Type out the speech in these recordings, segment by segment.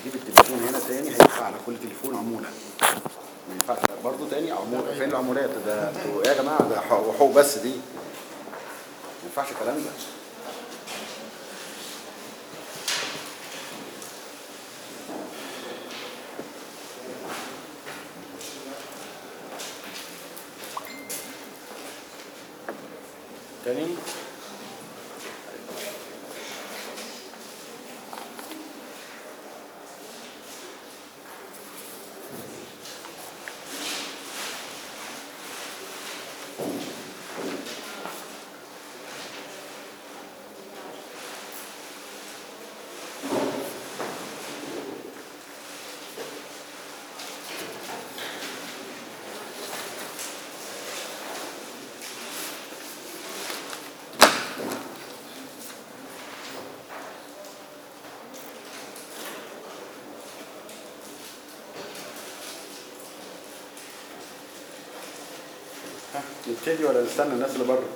جيب التليفون هنا تاني هيدفع على كل تليفون عموله ما ينفعش برضه تاني عموله فين العمولات ده انتوا ايه يا جماعه ده حقوق حقوق بس دي ما ينفعش الكلام ده تاني ها، نبتدي ولا نستنى الناس اللي بره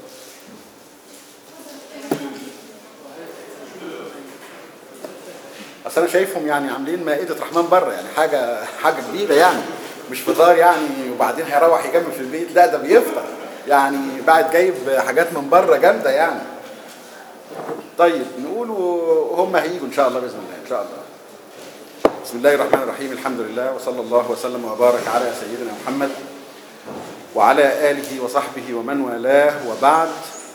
اصل انا شايفهم يعني عاملين مائده رحمن بره يعني حاجه حاجه كبيره يعني مش فطار يعني وبعدين هيروح يكمل في البيت لا ده بيفطر يعني بعد جايب حاجات من بره جامده يعني طيب نقول وهم هيجوا ان شاء الله باذن الله ان شاء الله بسم الله الرحمن الرحيم الحمد لله وصلى الله وسلم وبارك على سيدنا محمد وعلى آله وصحبه ومن والاه وبعد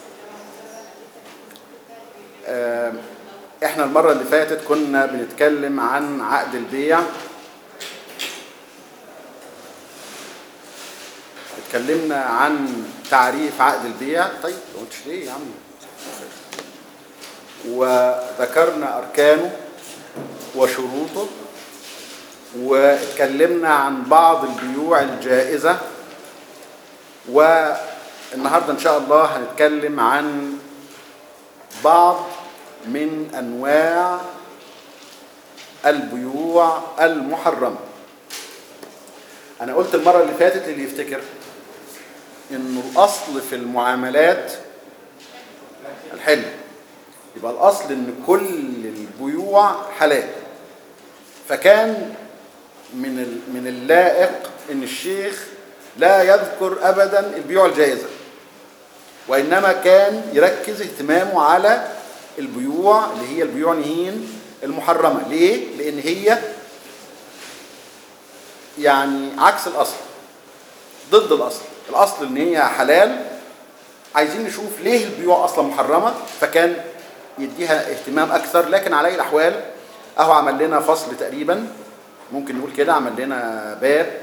آه، احنا المرة اللي فاتت كنا بنتكلم عن عقد البيع اتكلمنا عن تعريف عقد البيع طيب ما قلتش ليه يا عم وذكرنا أركانه وشروطه واتكلمنا عن بعض البيوع الجائزة والنهارده ان شاء الله هنتكلم عن بعض من انواع البيوع المحرمه انا قلت المره اللي فاتت اللي يفتكر انه الاصل في المعاملات الحل يبقى الاصل ان كل البيوع حلال فكان من ال- من اللائق ان الشيخ لا يذكر ابدا البيوع الجائزه وانما كان يركز اهتمامه على البيوع اللي هي البيوع نهين المحرمه ليه لان هي يعني عكس الاصل ضد الاصل الاصل ان هي حلال عايزين نشوف ليه البيوع اصلا محرمه فكان يديها اهتمام اكثر لكن على اي الاحوال اهو عمل لنا فصل تقريبا ممكن نقول كده عمل لنا باب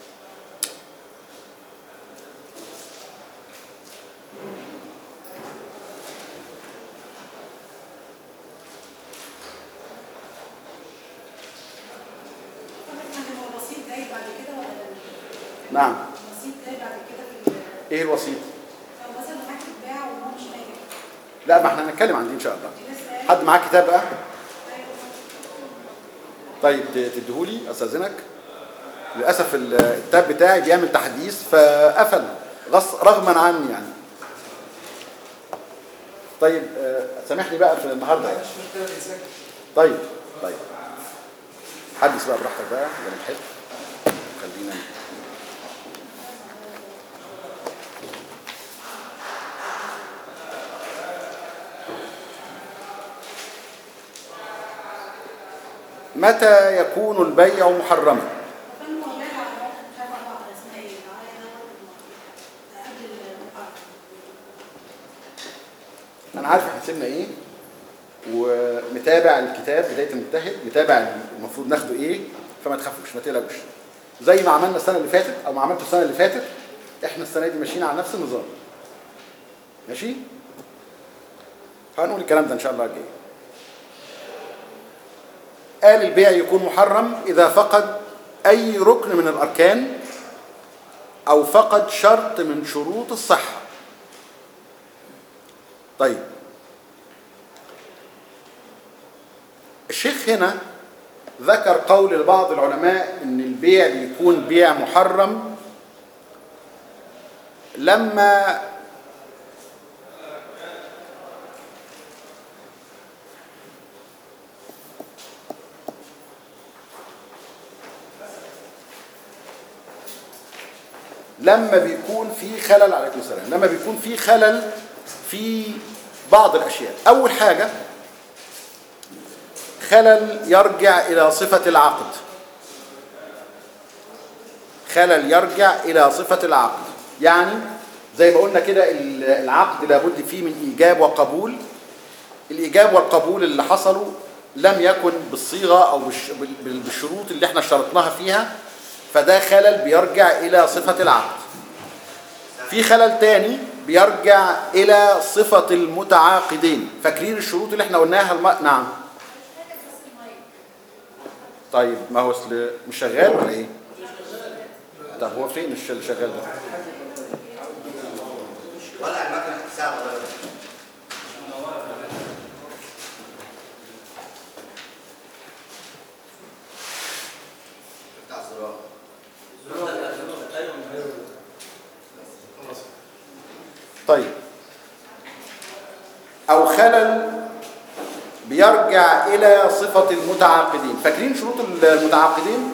هو الوسيط جاي بعد كده ولا لا؟ نعم الوسيط جاي بعد كده في ال- ايه الوسيط لو مثلا معاك اتباع وهو مش ناجح لا ما احنا هنتكلم عن دي ان شاء الله لسه قايل حد معاه كتاب بقى طيب ت- تديهولي استاذنك للاسف ال- التاب بتاعي بيعمل تحديث فقفل غص رغما عني يعني طيب آه، سامحني بقى في النهارده يعني. طيب طيب حدث بقى براحتك بقى ولا الحلو خلينا متى يكون البيع محرما فانا هو جاي على موقف مش عارفه بعض اسمها ايه العراية دوت ده قبل المقارنة انا عارف احنا سيبنا ايه ومتابع الكتاب بدايه المجتهد متابع المفروض ناخده ايه فما تخافوش ما تقلقوش زي ما عملنا السنه اللي فاتت او ما عملته السنه اللي فاتت احنا السنه دي ماشيين على نفس النظام ماشي هنقول الكلام ده ان شاء الله الجاي قال البيع يكون محرم اذا فقد اي ركن من الاركان او فقد شرط من شروط الصحه طيب الشيخ هنا ذكر قول لبعض العلماء ان البيع بيكون بيع محرم لما لما بيكون في خلل عليكم السلام لما بيكون في خلل في بعض الاشياء اول حاجه خلل يرجع الى صفه العقد خلل يرجع الى صفه العقد يعني زي ما قلنا كده ال- العقد لابد فيه من ايجاب وقبول الايجاب والقبول اللي حصلوا لم يكن بالصيغه او بالش- بال- بال- بالشروط اللي احنا اشترطناها فيها فده خلل بيرجع الى صفه العقد في خلل تاني بيرجع الى صفه المتعاقدين فاكرين الشروط اللي احنا قلناها الم... نعم طيب ما هو اصل مش شغال ولا ايه طب هو فين الش- اللي شغال ده ولع المكنه ساعه ولا بتاع الزرار طيب او خلل بيرجع الى صفه المتعاقدين فاكرين شروط المتعاقدين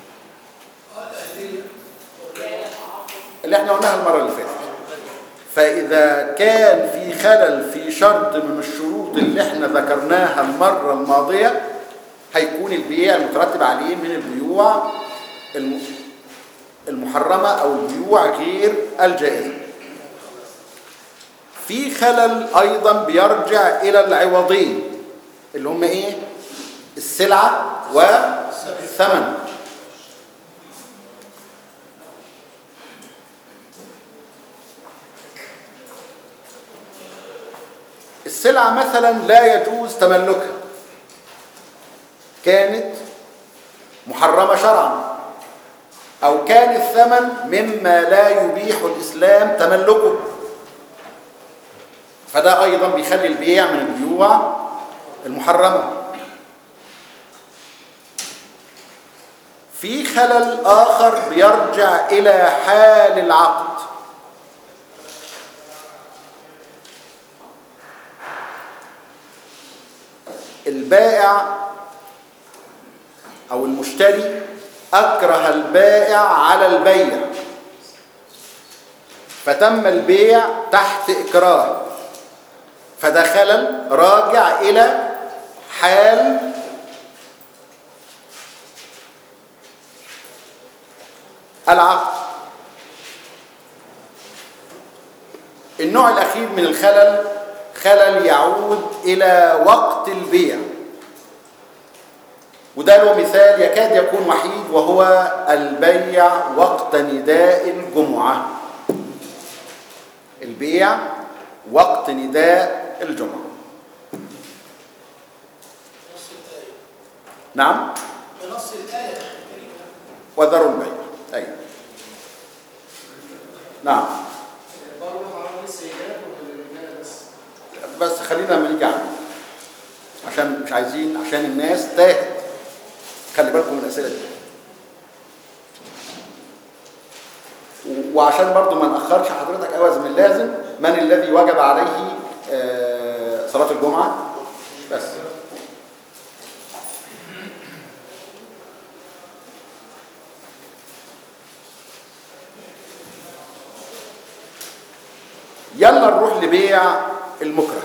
اللي احنا قلناها المره اللي فاتت فاذا كان في خلل في شرط من الشروط اللي احنا ذكرناها المره الماضيه هيكون البيع المترتب عليه من البيوع الم- المحرمه او البيوع غير الجائزه في خلل ايضا بيرجع الى العوضين اللي هم ايه السلعه والثمن السلعه مثلا لا يجوز تملكها كانت محرمه شرعا او كان الثمن مما لا يبيح الاسلام تملكه فده ايضا بيخلي البيع من البيوع المحرمه في خلل اخر بيرجع الى حال العقد البائع او المشتري اكره البائع على البيع فتم البيع تحت اكراه فده خلل راجع الى حال العقد النوع الاخير من الخلل خلل يعود الى وقت البيع وده له مثال يكاد يكون وحيد وهو البيع وقت نداء الجمعه البيع وقت نداء الجمعة نعم بنص الآية الكريمة وذروا البيع أيوة نعم برضه على السيدات والرجالة بس بس خلينا لما نيجي عنه عشان مش عايزين عشان الناس تاهت خلي بالكم من الأسئلة دي و- وعشان برضو ما نأخرش حضرتك أوز من اللازم من الذي وجب عليه آه، صلاة الجمعة بس يلا نروح لبيع المكره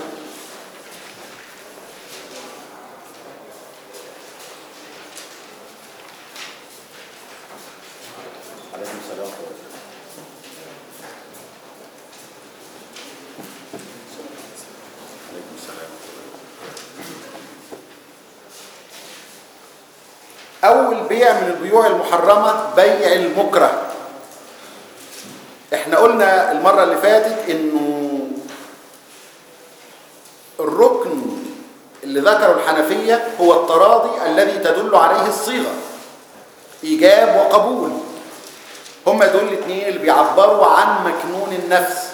عليكم السلام ورحمة الله. عليكم السلام أول بيع من البيوع المحرمة بيع المكره احنا قلنا المرة اللي فاتت انه الركن اللي ذكره الحنفية هو التراضي الذي تدل عليه الصيغة إيجاب وقبول هما دول الاثنين اللي بيعبروا عن مكنون النفس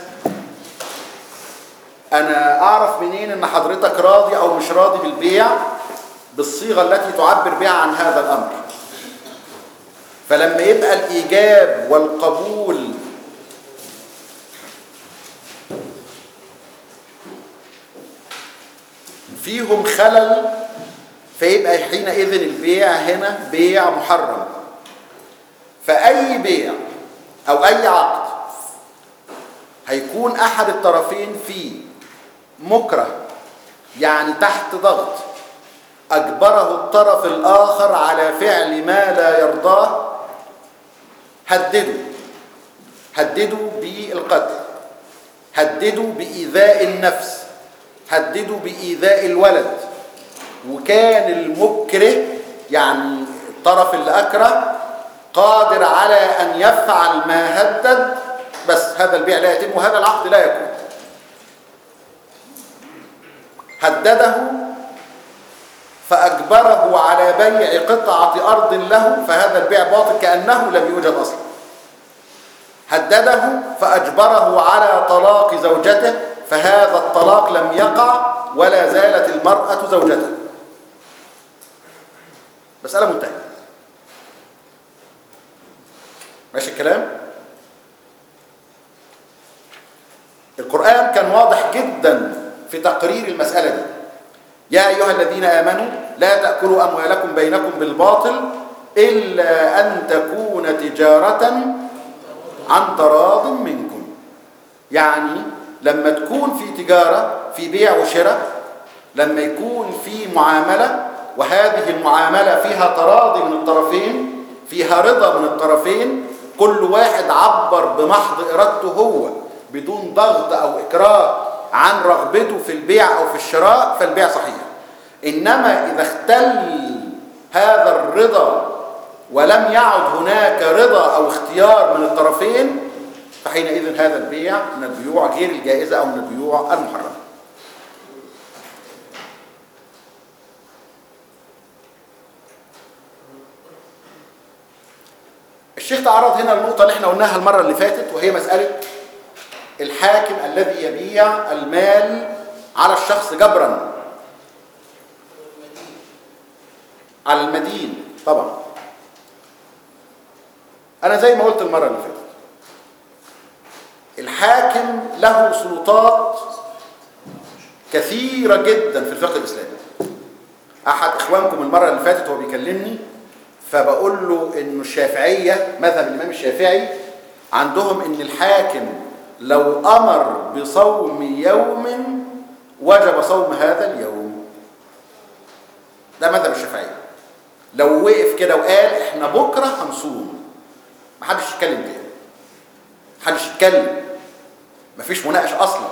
أنا أعرف منين إن حضرتك راضي أو مش راضي بالبيع بالصيغة التي تعبر بها عن هذا الأمر فلما يبقى الإيجاب والقبول فيهم خلل فيبقى حينئذ البيع هنا بيع محرم فأي بيع او اي عقد هيكون احد الطرفين فيه مكره يعني تحت ضغط اجبره الطرف الاخر على فعل ما لا يرضاه هدده هددوا بالقتل هددوا بإيذاء النفس هددوا بإيذاء الولد وكان المكره يعني الطرف اللي أكره قادر على أن يفعل ما هدد بس هذا البيع لا يتم وهذا العقد لا يكون هدده فأجبره على بيع قطعة أرض له فهذا البيع باطل كأنه لم يوجد أصلا هدده فأجبره على طلاق زوجته فهذا الطلاق لم يقع ولا زالت المرأة زوجته مسألة منتهية ماشي الكلام القرآن كان واضح جدا في تقرير المسألة دي يا أيها الذين آمنوا لا تأكلوا أموالكم بينكم بالباطل إلا أن تكون تجارة عن تراض منكم يعني لما تكون في تجارة في بيع وشراء لما يكون في معاملة وهذه المعاملة فيها تراضي من الطرفين فيها رضا من الطرفين كل واحد عبر بمحض إرادته هو بدون ضغط أو إكراه عن رغبته في البيع أو في الشراء فالبيع صحيح إنما إذا اختل هذا الرضا ولم يعد هناك رضا أو اختيار من الطرفين فحينئذ هذا البيع من البيوع غير الجائزة أو من البيوع المحرمة الشيخ تعرض هنا النقطة اللي احنا قلناها المرة اللي فاتت وهي مسألة الحاكم الذي يبيع المال على الشخص جبرا على المدين طبعا انا زي ما قلت المره اللي فاتت الحاكم له سلطات كثيره جدا في الفقه الاسلامي احد اخوانكم المره اللي فاتت وهو بيكلمني فبقول له انه الشافعيه مذهب الامام الشافعي عندهم ان الحاكم لو امر بصوم يوم وجب صوم هذا اليوم ده مذهب الشافعيه لو وقف كده وقال احنا بكره هنصوم محدش يتكلم تاني محدش يتكلم مفيش مناقش اصلا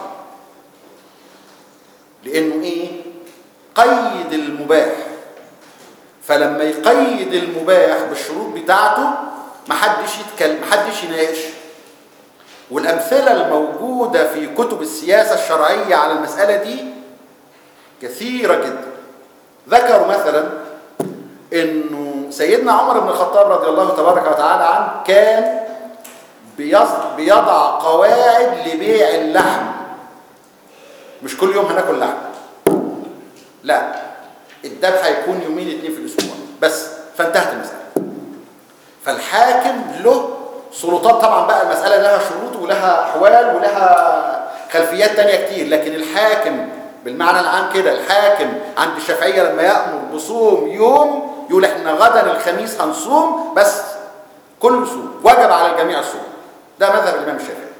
لانه ايه قيد المباح فلما يقيد المباح بالشروط بتاعته محدش يتكلم محدش يناقش والامثله الموجوده في كتب السياسه الشرعيه على المساله دي كثيره جدا ذكروا مثلا انه سيدنا عمر بن الخطاب رضي الله تبارك وتعالى عنه كان بيضع قواعد لبيع اللحم مش كل يوم هناكل لحم لا الذبح هيكون يومين اتنين في الاسبوع بس فانتهت المساله فالحاكم له سلطات طبعا بقى المساله لها شروط ولها احوال ولها خلفيات تانية كتير لكن الحاكم بالمعنى العام كده الحاكم عند الشافعيه لما يامر بصوم يوم يقول احنا غدا الخميس هنصوم بس كل صوم وجب على الجميع الصوم ده مذهب الامام الشافعي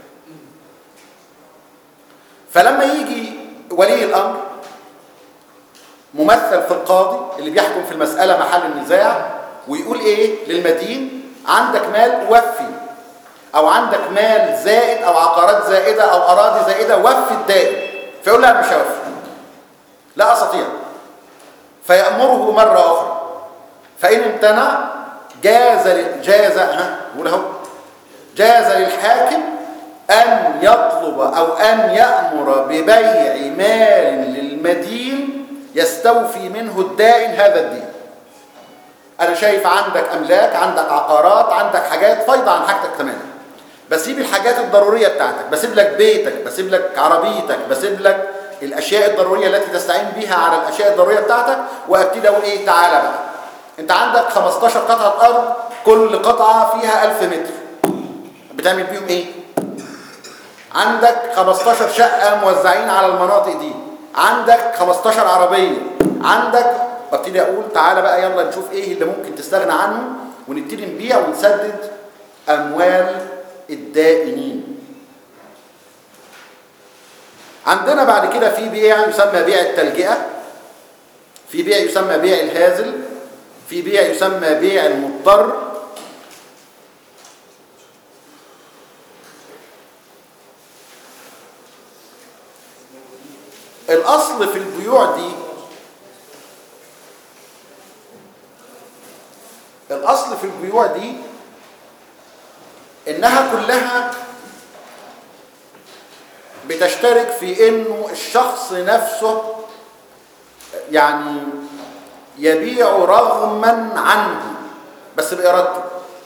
فلما يجي ولي الامر ممثل في القاضي اللي بيحكم في المساله محل النزاع ويقول ايه للمدين عندك مال وفي او عندك مال زائد او عقارات زائده او اراضي زائده وفي الدائن فيقول لا مش هوفي لا استطيع فيامره مره اخرى فإن امتنع جاز جاز ها نقول اهو جاز للحاكم أن يطلب أو أن يأمر ببيع مال للمدين يستوفي منه الدائن هذا الدين أنا شايف عندك أملاك عندك عقارات عندك حاجات فايضة عن حاجتك تماما بسيب الحاجات الضرورية بتاعتك بسيب لك بيتك بسيب لك عربيتك بسيب لك الأشياء الضرورية التي تستعين بها على الأشياء الضرورية بتاعتك وأبتدي أقول إيه تعالى بقى انت عندك 15 قطعة ارض كل قطعة فيها 1000 متر بتعمل بيهم ايه عندك 15 شقة موزعين على المناطق دي عندك 15 عربية عندك ببتدي اقول تعالى بقى يلا نشوف ايه اللي ممكن تستغنى عنه ونبتدي نبيع ونسدد اموال الدائنين عندنا بعد كده في بيع يسمى بيع التلجئة في بيع يسمى بيع الهازل في بيع يسمى بيع المضطر الأصل في البيوع دي الأصل في البيوع دي إنها كلها بتشترك في إنه الشخص نفسه يعني يبيع رغما عنه بس بإرادته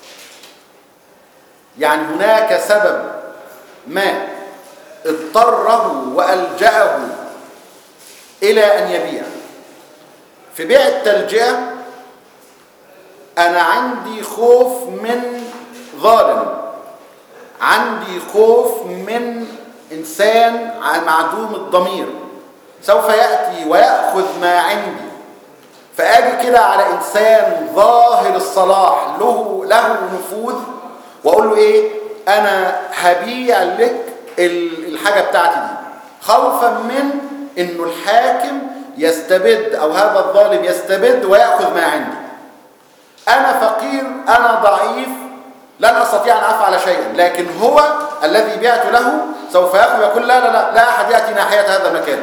يعني هناك سبب ما اضطره وألجأه إلى أن يبيع في بيع التلجئة أنا عندي خوف من ظالم عندي خوف من إنسان معدوم الضمير سوف يأتي ويأخذ ما عندي فأجي كده على إنسان ظاهر الصلاح له له نفوذ وأقول له إيه أنا هبيع لك الحاجة بتاعتي دي خوفا من إنه الحاكم يستبد أو هذا الظالم يستبد ويأخذ ما عندي أنا فقير أنا ضعيف لن أستطيع أن أفعل شيئا لكن هو الذي بعت له سوف يأخذ ويقول لا لا لا لا أحد يأتي ناحية هذا المكان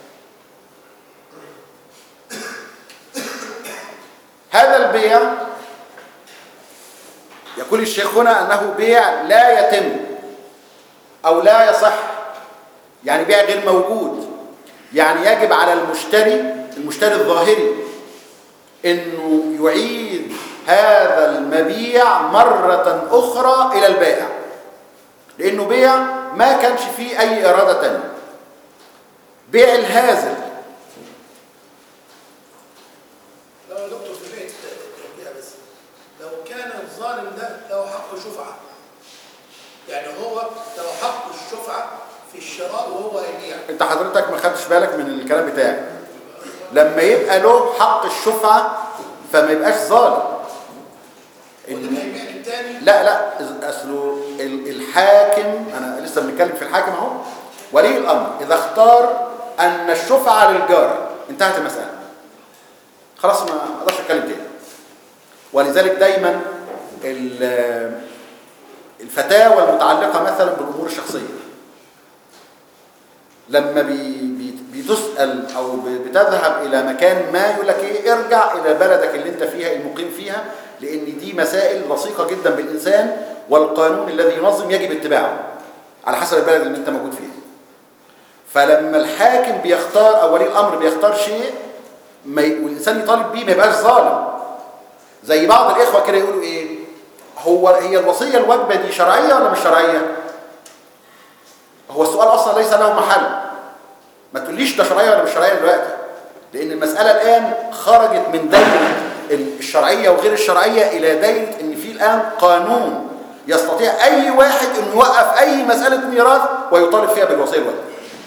هذا البيع يقول الشيخ هنا أنه بيع لا يتم أو لا يصح يعني بيع غير موجود يعني يجب على المشتري المشتري الظاهري انه يعيد هذا المبيع مرة اخرى الى البائع لانه بيع ما كانش فيه اي ارادة تانية بيع الهازل لو يا دكتور في بيت التربية بس لو كان الظالم ده له حق شفعة يعني هو له حق الشفعة في الشراء وهو يبيع انت حضرتك ما خدتش بالك من الكلام بتاعي لما يبقى له حق الشفعة فما يبقاش ظالم واللي إن- هيبيع للتاني لا لا اصله ال- الحاكم انا لسه بنتكلم في الحاكم اهو ولي الامر اذا اختار ان الشفعه للجار انتهت المساله خلاص ما اقدرش اتكلم تاني ولذلك دايما ال- الفتاوى المتعلقه مثلا بالامور الشخصيه لما بي بي بتسال او ب- بتذهب الى مكان ما يقول لك ايه ارجع الى بلدك اللي انت فيها المقيم فيها لان دي مسائل لصيقه جدا بالانسان والقانون الذي ينظم يجب اتباعه على حسب البلد اللي انت موجود فيها فلما الحاكم بيختار او ولي الامر بيختار شيء ما ي... والانسان يطالب بيه ما يبقاش ظالم زي بعض الاخوه كده يقولوا ايه هو هي الوصيه الواجبه دي شرعيه ولا مش شرعيه هو السؤال اصلا ليس له محل ما تقوليش ده شرعيه ولا مش شرعيه دلوقتي لان المساله الان خرجت من دايره الشرعيه وغير الشرعيه الى دايره ان في الان قانون يستطيع اي واحد انه يوقف اي مساله ميراث ويطالب فيها بالوصيه الواجبه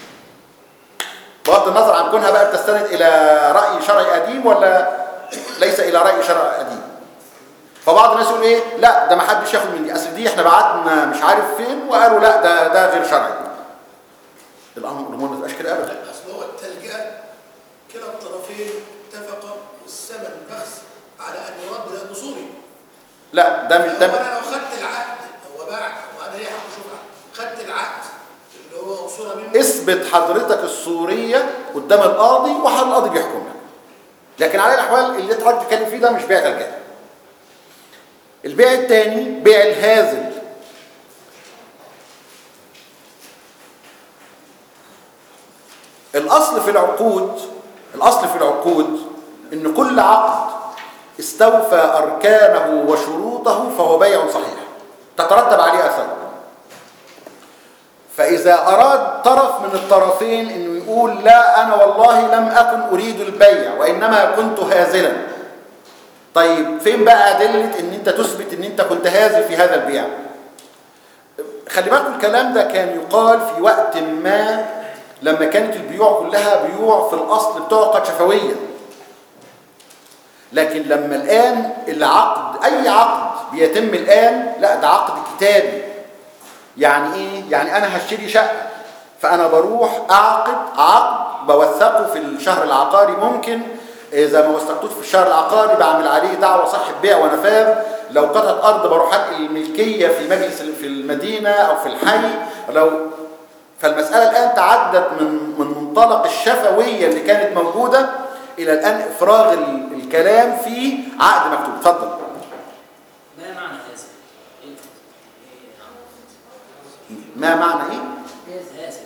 بغض النظر عن كونها بقى بتستند الى راي شرعي قديم ولا ليس الى راي شرعي قديم فبعض الناس يقول ايه لا ده ما حدش ياخد من دي اصل دي احنا بعتنا مش عارف فين وقالوا لا ده ده غير شرعي الامر الامور ما تبقاش كده ابدا اصل هو التلجئه كلا الطرفين اتفقا والثمن بخس على ان يرد الى اصولي لا ده مش هو ده انا لو خدت العقد هو باع وانا ليه حق شفعه خدت العقد اللي هو اصوله منه اثبت حضرتك الصوريه قدام القاضي وحال القاضي بيحكم لك لكن على الاحوال اللي انت حضرتك بتتكلم فيه ده مش بيع تلجئه البيع الثاني بيع الهازل الاصل في العقود الاصل في العقود ان كل عقد استوفى اركانه وشروطه فهو بيع صحيح تترتب عليه اثار فإذا أراد طرف من الطرفين إنه يقول لا أنا والله لم أكن أريد البيع وإنما كنت هازلا طيب فين بقى أدلة إن أنت تثبت إن أنت كنت هازل في هذا البيع خلي بالكم الكلام ده كان يقال في وقت ما لما كانت البيوع كلها بيوع في الأصل بتعقد شفويا لكن لما الآن العقد أي عقد بيتم الآن لا ده عقد كتابي يعني ايه يعني انا هشتري شقه فانا بروح اعقد عقد بوثقه في الشهر العقاري ممكن اذا ما وثقتوش في الشهر العقاري بعمل عليه دعوه صاحب بيع ونفاذ لو قطعه ارض بروح انقل الملكيه في مجلس في المدينه او في الحي لو فالمساله الان تعدت من من منطلق الشفويه اللي كانت موجوده الى الان افراغ ال- الكلام في عقد مكتوب اتفضل ما معنى هذا؟ إيه؟ ما معنى ايه هذا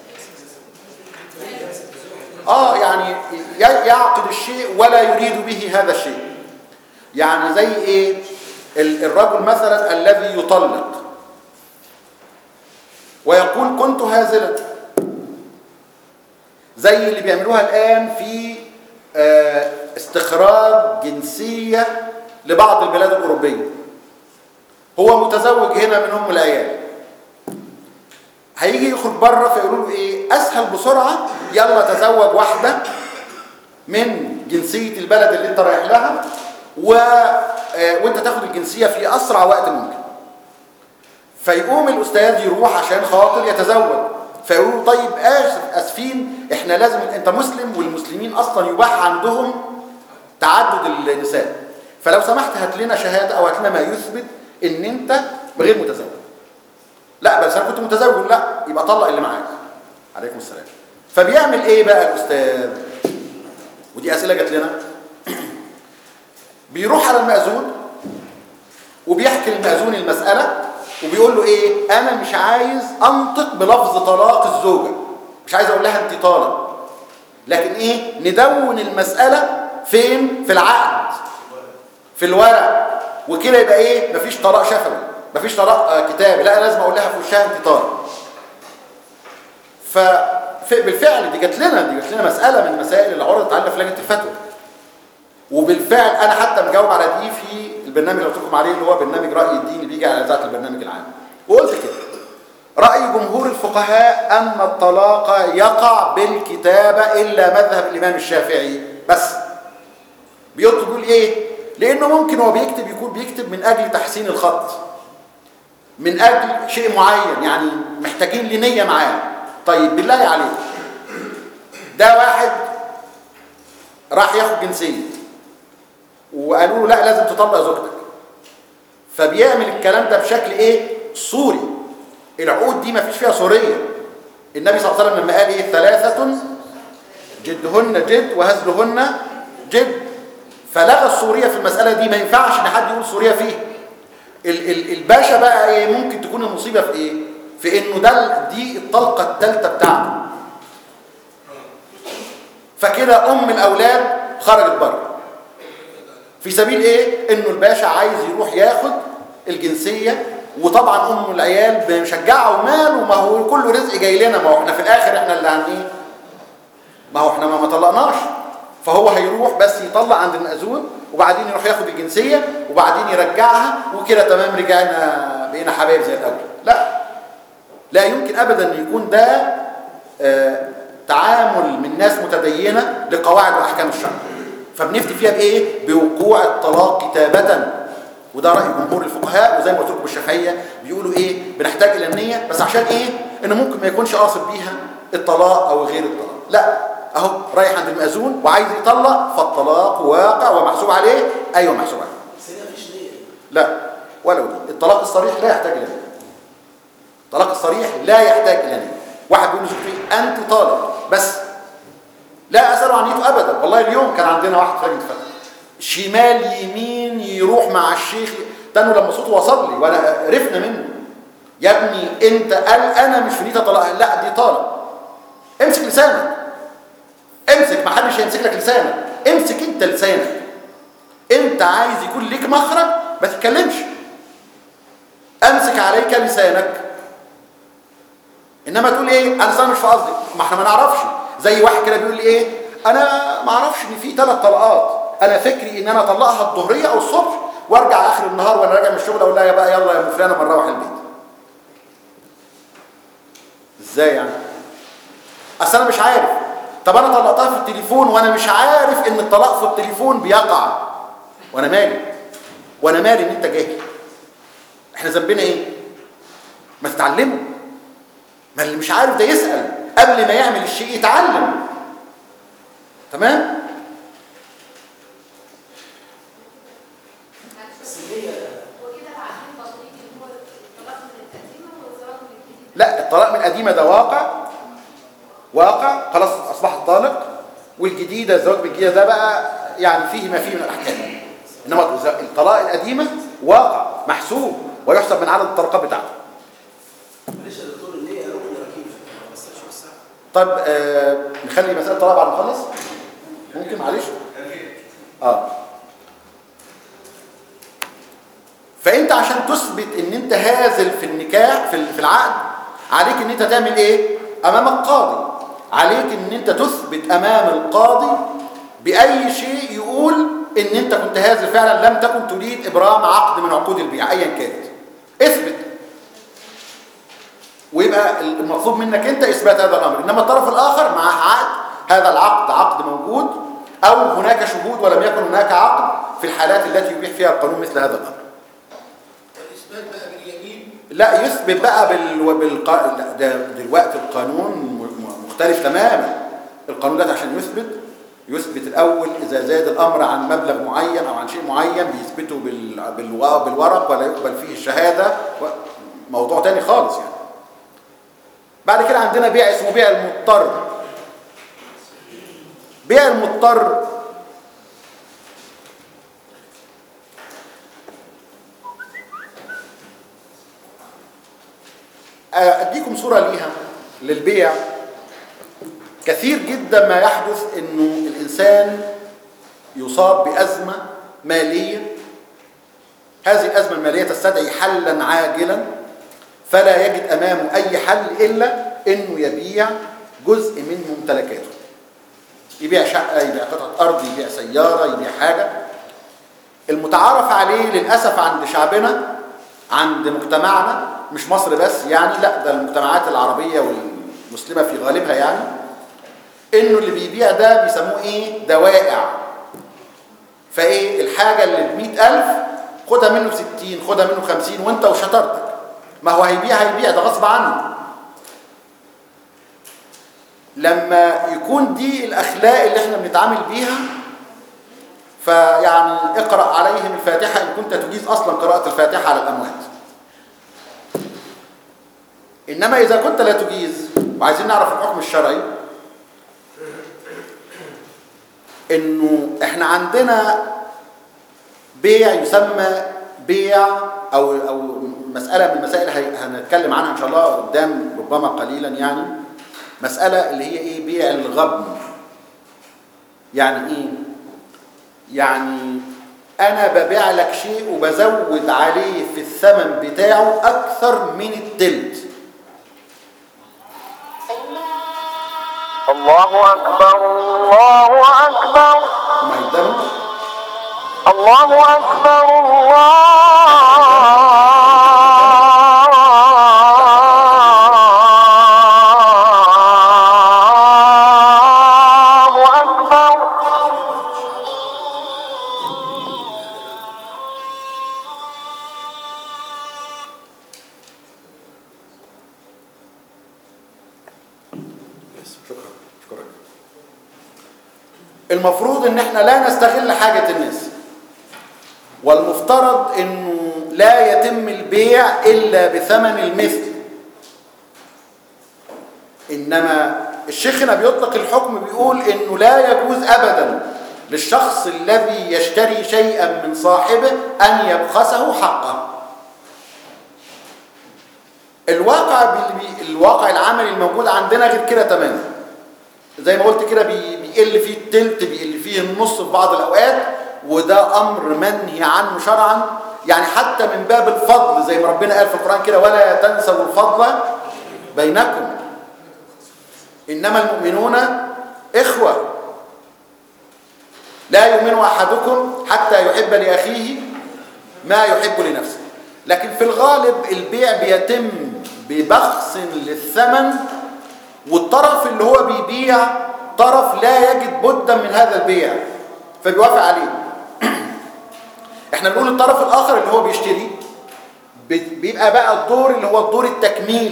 اه يعني ي- يعقد الشيء ولا يريد به هذا الشيء يعني زي ايه ال- الرجل مثلا الذي يطلق ويقول كنت هازلا زي اللي بيعملوها الان في آه، استخراج جنسيه لبعض البلاد الاوروبيه هو متزوج هنا من ام العيال هيجي يخرج بره فيقولوا له ايه اسهل بسرعه يلا تزوج واحده من جنسيه البلد اللي انت رايح لها و... آه، وانت تاخد الجنسيه في اسرع وقت ممكن فيقوم الاستاذ يروح عشان خاطر يتزوج فيقولوا له طيب اسف اسفين احنا لازم انت مسلم والمسلمين اصلا يباح عندهم تعدد النساء فلو سمحت هات لنا شهاده او هات لنا ما يثبت ان انت غير متزوج لا بس انا كنت متزوج لا يبقى طلق اللي معاك عليكم السلام فبيعمل ايه بقى الاستاذ ودي اسئله جات لنا بيروح على المأذون وبيحكي للمأذون المسألة وبيقول له ايه انا مش عايز انطق بلفظ طلاق الزوجة مش عايز اقول لها انت طالق لكن ايه ندون المسألة فين في العقد في الورق وكده يبقى ايه مفيش طلاق شفوي مفيش طلاق آه، كتابي لا لازم اقول لها في وشها انت طالق فبالفعل دي جات لنا دي جات لنا مسألة من مسائل اللي عرضت علينا في لجنة الفتوى وبالفعل انا حتى مجاوب على دي في البرنامج اللي قلت لكم عليه اللي هو برنامج راي الدين اللي بيجي على اذاعه البرنامج العام وقلت كده راي جمهور الفقهاء ان الطلاق يقع بالكتابه الا مذهب الامام الشافعي بس بيطلب يقول ايه لانه ممكن هو بيكتب يكون بيكتب من اجل تحسين الخط من اجل شيء معين يعني محتاجين لنيه معاه طيب بالله عليك ده واحد راح ياخد جنسيه وقالوا له لا لازم تطلق زوجتك فبيعمل الكلام ده بشكل ايه صوري العقود دي ما فيش فيها صوريه النبي صلى الله عليه وسلم لما قال ايه ثلاثه جدهن جد وهزلهن جد فلغى الصوريه في المساله دي ما ينفعش ان حد يقول صوريه فيه ال ال الباشا بقى ايه ممكن تكون المصيبه في ايه في انه ده دي الطلقه الثالثه بتاعته فكده ام الاولاد خرجت بره في سبيل ايه انه الباشا عايز يروح ياخد الجنسيه وطبعا ام العيال مشجعه وماله ما هو كله رزق جاي لنا ما هو احنا في الاخر احنا اللي هن ايه ما هو احنا ما ما طلقناش فهو هيروح بس يطلق عند المأذون وبعدين يروح ياخد الجنسيه وبعدين يرجعها وكده تمام رجعنا بقينا حبايب زي الاول لا لا يمكن ابدا ان يكون ده آه تعامل من ناس متدينه لقواعد واحكام الشرع فبنفتي فيها بايه بوقوع الطلاق كتابه وده راي جمهور الفقهاء وزي ما قلت لكم الشافعيه بيقولوا ايه بنحتاج الى النيه بس عشان ايه انه ممكن ما يكونش قاصد بيها الطلاق او غير الطلاق لا اهو رايح عند المأذون وعايز يطلق فالطلاق واقع ومحسوب عليه ايوه محسوب عليه بس هنا مفيش نية لا ولو دي الطلاق الصريح لا يحتاج الى نيه الطلاق الصريح لا يحتاج الى نيه واحد بيقول لزوجته انت طالق بس لا اساله عن نيته ابدا والله اليوم كان عندنا واحد فاهم فتح شمال يمين يروح مع الشيخ تانو لما صوته وصل لي وانا عرفنا منه يا ابني انت قال انا مش في نيتي طلاق لا دي طالق امسك لسانك امسك ما حدش هيمسك لك لسانك امسك انت لسانك انت عايز يكون ليك مخرج ما تتكلمش امسك عليك لسانك انما تقول ايه انا أصلاً مش في قصدي ما احنا ما نعرفش زي واحد كده بيقول لي ايه انا ما اعرفش ان في ثلاث طلقات انا فكري ان انا اطلقها الظهريه او الصبح وارجع اخر النهار وانا راجع من الشغل اقول لها يا بقى يلا يا ام فلانه بنروح البيت ازاي يعني اصل انا مش عارف طب انا طلقتها في التليفون وانا مش عارف ان الطلاق في التليفون بيقع وانا مالي وانا مالي ان انت جاهل احنا ذنبنا ايه ما تتعلموا ما اللي مش عارف ده يسأل قبل ما يعمل الشيء يتعلم تمام وكده بعدين تطبيق اللي هو الطلاق من القديمه والزواج من الجديد لا الطلاق من القديمة ده واقع واقع خلاص أصبحت طالق والجديدة الزواج بالجديدة ده بقى يعني فيه ما فيه من الأحكام إنما الطلاق القديمة واقع محسوب ويحسب من عدد الطلقات بتاعته معلش يا دكتور النية ركن ركيب بس مش بس طب آه نخلي مسألة الطلاق بعد ما نخلص ممكن معلش اه فانت عشان تثبت ان انت هازل في النكاح في في العقد عليك ان انت تعمل ايه امام القاضي عليك ان انت تثبت امام القاضي باي شيء يقول ان انت كنت هازل فعلا لم تكن تريد ابرام عقد من عقود البيع ايا كانت اثبت ويبقى المطلوب منك انت اثبات هذا الامر انما الطرف الاخر مع عقد هذا العقد عقد موجود او هناك شهود ولم يكن هناك عقد في الحالات التي يبيح فيها القانون مثل هذا الامر والإثبات بقى باليمين لا يثبت بقى بال... بالق... لا ده دلوقتي القانون م- م- مختلف تماما القانون ده عشان يثبت يثبت الاول اذا زاد الامر عن مبلغ معين او عن شيء معين بيثبته بال... بالو... بالورق ولا يقبل فيه الشهاده و... موضوع تاني خالص يعني بعد كده عندنا بيع اسمه بيع المضطر بيع المضطر اديكم صوره ليها للبيع كثير جدا ما يحدث انه الانسان يصاب بازمه ماليه هذه الازمه الماليه تستدعي حلا عاجلا فلا يجد امامه اي حل الا انه يبيع جزء من ممتلكاته يبيع شقه يبيع قطعه ارض يبيع سياره يبيع حاجه المتعارف عليه للاسف عند شعبنا عند مجتمعنا مش مصر بس يعني لا ده المجتمعات العربيه والمسلمه في غالبها يعني انه اللي بيبيع ده بيسموه ايه دوائع فايه الحاجه اللي ب 100000 خدها منه ب 60 خدها منه 50 وانت وشطارتك ما هو هيبيع هيبيع ده غصب عنه لما يكون دي الاخلاق اللي احنا بنتعامل بيها فيعني اقرا عليهم الفاتحه ان كنت تجيز اصلا قراءه الفاتحه على الاموات انما اذا كنت لا تجيز وعايزين نعرف الحكم الشرعي انه احنا عندنا بيع يسمى بيع او او مساله من المسائل هي- هنتكلم عنها ان شاء الله قدام ربما قليلا يعني مساله اللي هي ايه بيع الغبن يعني ايه يعني انا ببيع لك شيء وبزود عليه في الثمن بتاعه اكثر من التلت الله أكبر الله أكبر ما يقدروا الله أكبر الله أكبر شكرا شكرا المفروض ان احنا لا نستغل حاجة الناس والمفترض انه لا يتم البيع الا بثمن المثل انما الشيخ هنا بيطلق الحكم بيقول انه لا يجوز ابدا للشخص الذي يشتري شيئا من صاحبه ان يبخسه حقه الواقع بال- بي- الواقع العملي الموجود عندنا غير كده تماما زي ما قلت كده بي- بيقل فيه التلت بيقل فيه النص في بعض الاوقات وده امر منهي عنه شرعا يعني حتى من باب الفضل زي ما ربنا قال في القران كده ولا تنسوا الفضل بينكم انما المؤمنون اخوه لا يؤمن احدكم حتى يحب لاخيه ما يحب لنفسه لكن في الغالب البيع بيتم ببخس للثمن والطرف اللي هو بيبيع طرف لا يجد بدا من هذا البيع فبيوافق عليه احنا بنقول الطرف الاخر اللي هو بيشتري بي- بيبقى بقى الدور اللي هو الدور التكميلي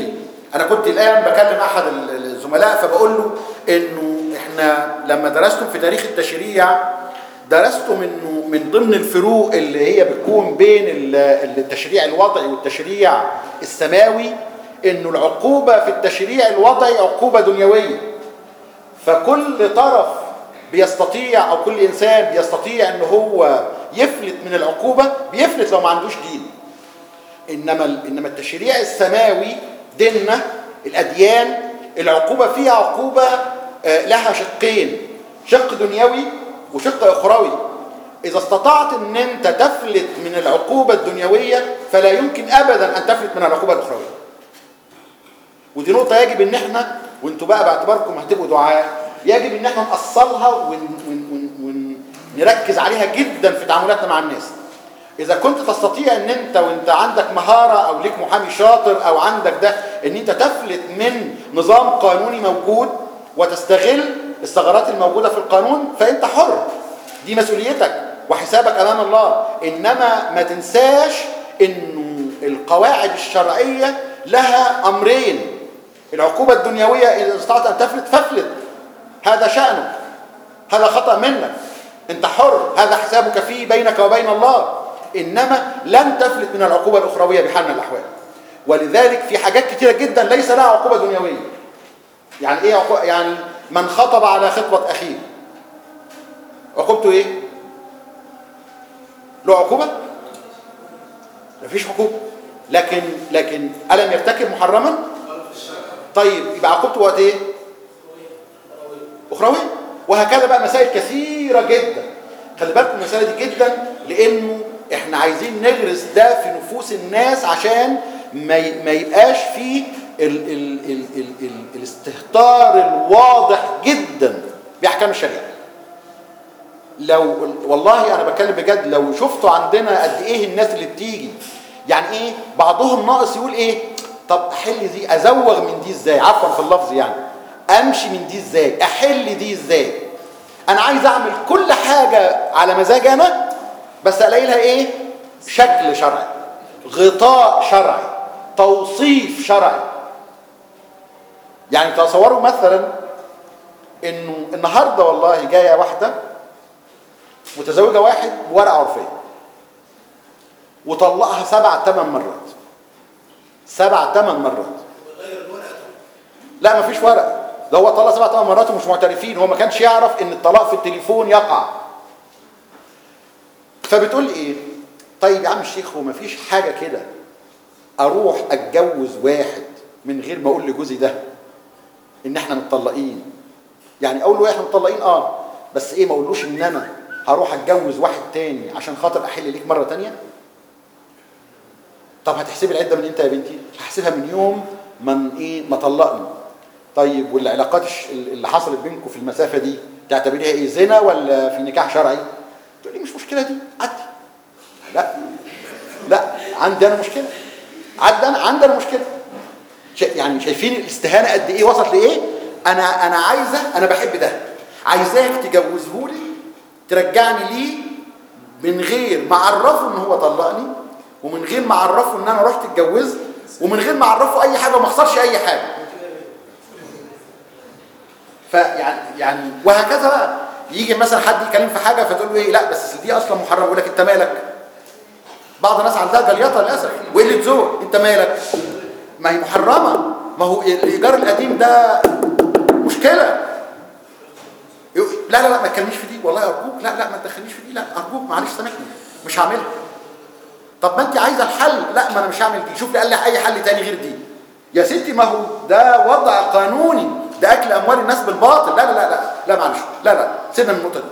انا كنت الان بكلم احد ال- الزملاء فبقول له انه احنا لما درستم في تاريخ التشريع درستم انه من ضمن الفروق اللي هي بتكون بين ال- التشريع الوضعي والتشريع السماوي انه العقوبه في التشريع الوضعي عقوبه دنيويه فكل طرف بيستطيع او كل انسان بيستطيع ان هو يفلت من العقوبه بيفلت لو ما عندوش دين انما انما التشريع السماوي ديننا الاديان العقوبه فيها عقوبه آه، لها شقين شق دنيوي وشق اخروي اذا استطعت ان انت تفلت من العقوبه الدنيويه فلا يمكن ابدا ان تفلت من العقوبه الاخرويه ودي نقطه يجب ان احنا وانتوا بقى باعتباركم هتبقوا دعاء يجب ان احنا نأصلها ون ون ون ونركز عليها جدا في تعاملاتنا مع الناس اذا كنت تستطيع ان انت وانت عندك مهاره او ليك محامي شاطر او عندك ده ان انت تفلت من نظام قانوني موجود وتستغل الثغرات الموجوده في القانون فانت حر دي مسؤوليتك وحسابك امام الله انما ما تنساش انه القواعد الشرعيه لها امرين العقوبه الدنيويه اذا استطعت ان تفلت فافلت هذا شانك هذا خطا منك انت حر هذا حسابك فيه بينك وبين الله انما لن تفلت من العقوبه الاخرويه بحال من الاحوال ولذلك في حاجات كتيره جدا ليس لها عقوبه دنيويه يعني ايه عقوبة؟ يعني من خطب على خطبه اخيه عقوبته ايه له عقوبه مفيش عقوبه لكن لكن الم يرتكب محرما طيب يبقى عقوبته وقت ايه اخروي وهكذا بقى مسائل كثيره جدا خلي بالكم المساله دي جدا لانه احنا عايزين نغرس ده في نفوس الناس عشان ما ي- ما يبقاش فيه ال ال ال ال ال الاستهتار الواضح جدا باحكام الشريعه لو والله انا بتكلم بجد لو شفتوا عندنا قد ايه الناس اللي بتيجي يعني ايه بعضهم ناقص يقول ايه طب احل دي ازوغ من دي ازاي عفوا في اللفظ يعني امشي من دي ازاي احل دي ازاي انا عايز اعمل كل حاجه على مزاج انا بس الاقي لها ايه شكل شرعي غطاء شرعي توصيف شرعي يعني تصوروا مثلا انه النهارده والله جايه واحده متزوجه واحد بورقه عرفيه وطلقها سبع ثمان مرات سبع ثمان مرات ويغير الورقه لا مفيش ورق ده هو طلق سبع ثمان مرات ومش معترفين هو ما كانش يعرف ان الطلاق في التليفون يقع فبتقول لي ايه طيب يا عم الشيخ هو مفيش حاجه كده اروح اتجوز واحد من غير ما اقول لجوزي ده ان احنا متطلقين يعني اقول له احنا متطلقين اه بس ايه ما اقولوش ان انا هروح اتجوز واحد تاني عشان خاطر احل ليك مره تانيه طب هتحسبي العده من امتى يا بنتي هحسبها من يوم من ايه ما طلقني طيب والعلاقات الش- اللي حصلت بينكم في المسافه دي تعتبريها ايه زنا ولا في نكاح شرعي تقول لي مش مشكله دي عدي لا لا عندي انا مشكله عندي انا عندي انا مشكله شا- يعني شايفين الاستهانه قد ايه وصلت لايه انا انا عايزه انا بحب ده عايزاك تجوزه لي ترجعني ليه من غير ما اعرفه ان هو طلقني ومن غير ما اعرفه ان انا رحت اتجوزت ومن غير ما اعرفه اي حاجه وما اخسرش اي حاجه فيعني يعني وهكذا بقى يجي مثلا حد يتكلم في حاجه فتقول له ايه لا بس دي اصلا محرمه يقول لك انت مالك بعض الناس عندها جليطه للاسف وقله ذوق انت مالك ما هي محرمه ما هو الايجار القديم ده مشكله يقول- لا لا لا ما تكلمنيش في دي والله ارجوك لا لا ما تدخلنيش في دي لا ارجوك معلش سامحني مش هعملها طب ما انت عايزه الحل لا ما انا مش هعمل دي شوف لي قال لي اي حل تاني غير دي يا ستي ما هو ده وضع قانوني ده اكل اموال الناس بالباطل لا لا لا لا لا معلش لا لا سيبنا من النقطه دي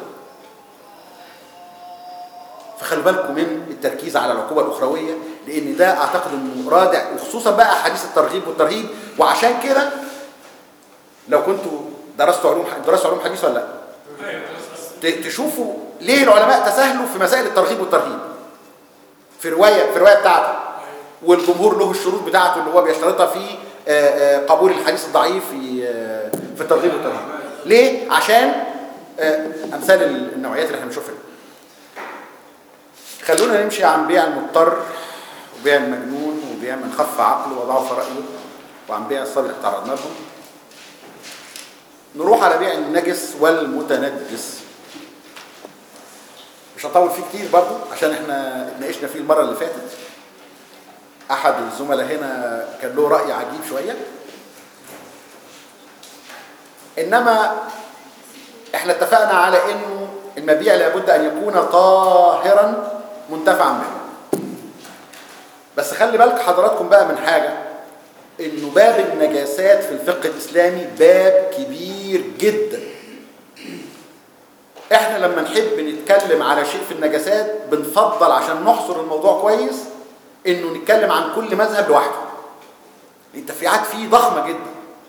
فخلي بالكم من التركيز على العقوبه الاخرويه لان ده اعتقد انه رادع وخصوصا بقى احاديث الترغيب والترهيب وعشان كده لو كنتوا درستوا علوم درستوا علوم حديث ولا لا؟ ت- تشوفوا ليه العلماء تساهلوا في مسائل الترغيب والترهيب في روايه في الروايه بتاعته والجمهور له الشروط بتاعته اللي هو بيشترطها في آه، آه، قبول الحديث الضعيف في آه، في الترغيب والترهيب ليه عشان آه، امثال النوعيات اللي احنا بنشوفها دي. خلونا نمشي عن بيع المضطر وبيع المجنون وبيع من خف عقله وضعف رأيه وعن بيع الصبر اللي تعرضنا لهم نروح على بيع النجس والمتنجس مش هطول فيه كتير برضو عشان احنا اتناقشنا فيه المره اللي فاتت احد الزملاء هنا كان له راي عجيب شويه انما احنا اتفقنا على انه المبيع لابد ان يكون طاهرا منتفعا به بس خلي بالك حضراتكم بقى من حاجه انه باب النجاسات في الفقه الاسلامي باب كبير جدا احنا لما نحب نتكلم على شيء في النجاسات بنفضل عشان نحصر الموضوع كويس انه نتكلم عن كل مذهب لوحده التفريعات فيه ضخمه جدا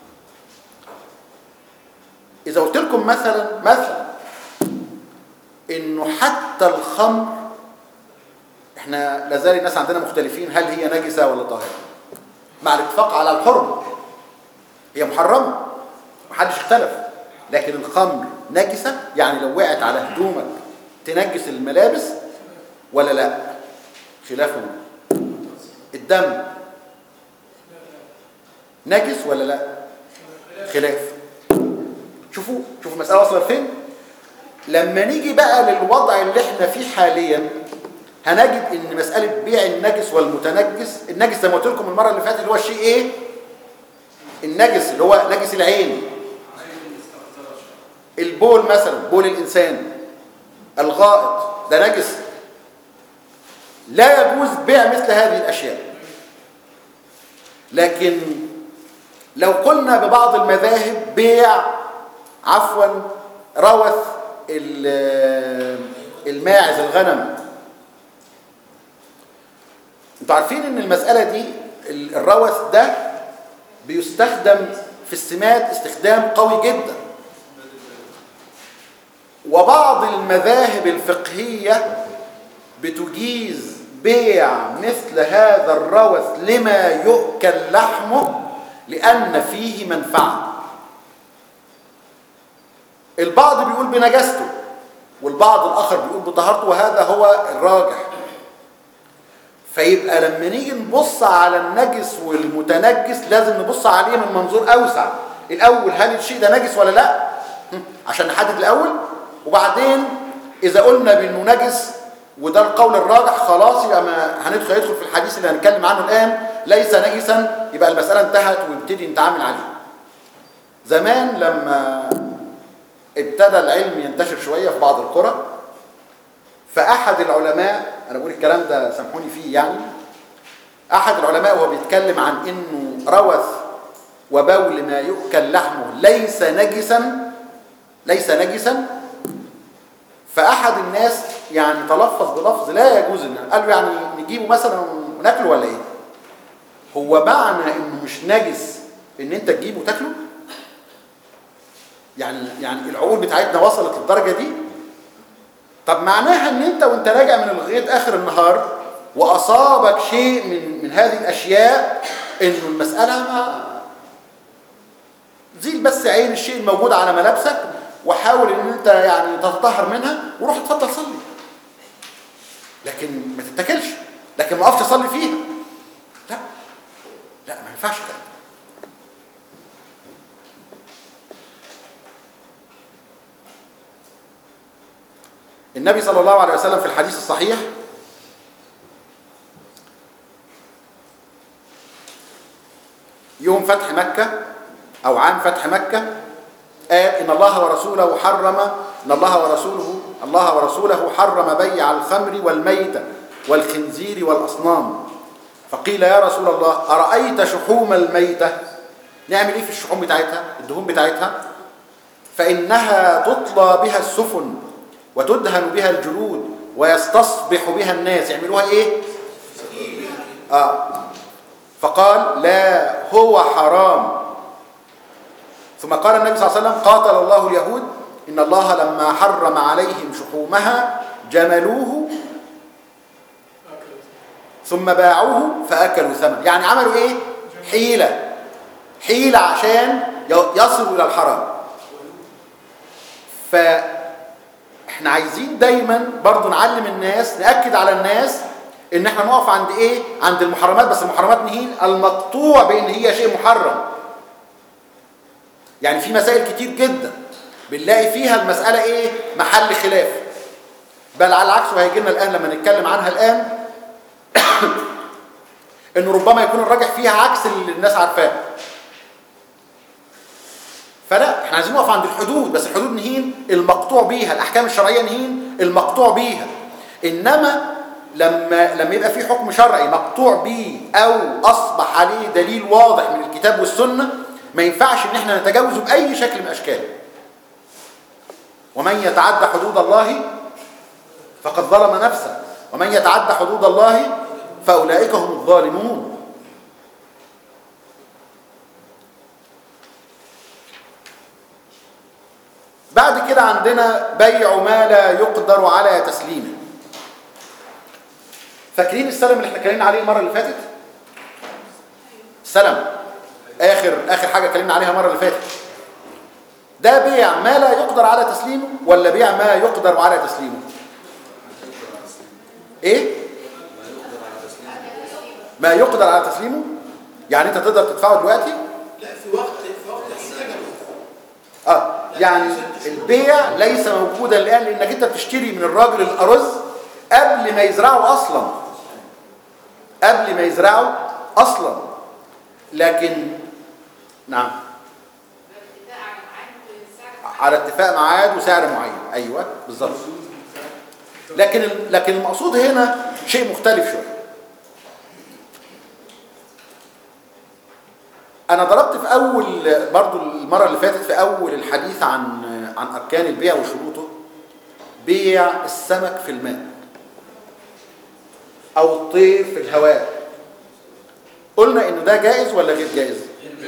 اذا قلت لكم مثلا مثلا انه حتى الخمر احنا لازال الناس عندنا مختلفين هل هي نجسه ولا طاهره مع الاتفاق على الحرمه هي محرمه محدش اختلف لكن الخمر نجسه يعني لو وقعت على هدومك تنجس الملابس ولا لا خلافهم الدم نجس ولا لا خلاف شوفوا شوفوا المساله واصله لفين لما نيجي بقى للوضع اللي احنا فيه حاليا هنجد ان مساله بيع النجس والمتنجس النجس زي ما قلت لكم المره اللي فاتت اللي هو الشيء ايه النجس اللي هو نجس العين البول مثلا بول الانسان الغائط ده نجس لا يجوز بيع مثل هذه الاشياء لكن لو قلنا ببعض المذاهب بيع عفوا روث الماعز الغنم انتوا عارفين ان المسألة دي الروث ده بيستخدم في السمات استخدام قوي جدا وبعض المذاهب الفقهية بتجيز بيع مثل هذا الروث لما يؤكل لحمه لأن فيه منفعة البعض بيقول بنجاسته والبعض الآخر بيقول بطهارته وهذا هو الراجح فيبقى لما نيجي نبص على النجس والمتنجس لازم نبص عليه من منظور أوسع الأول هل الشيء ده نجس ولا لا عشان نحدد الأول وبعدين إذا قلنا بأنه نجس وده القول الراجح خلاص يبقى ما هندخل يدخل في الحديث اللي هنتكلم عنه الآن ليس نجسا يبقى المسألة انتهت ونبتدي نتعامل عليه زمان لما ابتدى العلم ينتشر شوية في بعض القرى فأحد العلماء أنا بقول الكلام ده سامحوني فيه يعني أحد العلماء وهو بيتكلم عن إنه روث وبول ما يؤكل لحمه ليس نجسا ليس نجسا فأحد الناس يعني تلفظ بلفظ لا يجوز إن قال له يعني نجيبه مثلا وناكله ولا إيه؟ هو معنى إنه مش نجس إن أنت تجيبه وتاكله؟ يعني يعني العقول بتاعتنا وصلت للدرجة دي؟ طب معناها ان انت وانت راجع من الغيط اخر النهار واصابك شيء من من هذه الاشياء انه المساله ما زيل بس عين الشيء الموجود على ملابسك وحاول ان انت يعني تتطهر منها وروح اتفضل صلي لكن ما تتكلش لكن ما اقفش تصلي فيها لا لا ما ينفعش كده النبي صلى الله عليه وسلم في الحديث الصحيح يوم فتح مكة أو عام فتح مكة قال إن الله ورسوله حرم إن الله ورسوله الله ورسوله حرم بيع الخمر والميتة والخنزير والأصنام فقيل يا رسول الله أرأيت شحوم الميتة نعمل إيه في الشحوم بتاعتها الدهون بتاعتها فإنها تطلى بها السفن وتدهن بها الجلود ويستصبح بها الناس يعملوها ايه آه. فقال لا هو حرام ثم قال النبي صلى الله عليه وسلم قاتل الله اليهود إن الله لما حرم عليهم شحومها جملوه ثم باعوه فأكلوا ثمن يعني عملوا ايه حيلة حيلة عشان يصلوا إلى الحرام ف احنا عايزين دايما برضو نعلم الناس نأكد على الناس ان احنا نقف عند ايه عند المحرمات بس المحرمات مهين المقطوع بان هي شيء محرم يعني في مسائل كتير جدا بنلاقي فيها المسألة ايه محل خلاف بل على العكس وهيجي لنا الآن لما نتكلم عنها الآن انه ربما يكون الراجح فيها عكس اللي الناس عارفاه فلا احنا عايزين نقف عند الحدود بس الحدود نهين المقطوع بيها الاحكام الشرعيه نهين المقطوع بيها انما لما لما يبقى في حكم شرعي مقطوع بيه او اصبح عليه دليل واضح من الكتاب والسنه ما ينفعش ان احنا نتجاوزه باي شكل من الاشكال ومن يتعدى حدود الله فقد ظلم نفسه ومن يتعدى حدود الله فاولئك هم الظالمون بعد كده عندنا بيع ما لا يقدر على تسليمه فاكرين السلم اللي احنا اتكلمنا عليه المره اللي فاتت سلم اخر اخر حاجه اتكلمنا عليها المره اللي فاتت ده بيع ما لا يقدر على تسليمه ولا بيع ما يقدر على تسليمه ايه ما يقدر على تسليمه يعني انت تقدر تدفعه دلوقتي لا في وقت في وقت احتياجه اه يعني البيع ليس موجودا الان لانك انت بتشتري من الراجل الارز قبل ما يزرعه اصلا قبل ما يزرعه اصلا لكن نعم على اتفاق ميعاد وسعر معين ايوه بالظبط لكن ال- لكن المقصود هنا شيء مختلف شويه انا ضربت في اول برضو المره اللي فاتت في اول الحديث عن عن اركان البيع وشروطه بيع السمك في الماء او الطير في الهواء قلنا انه ده جائز ولا غير جائز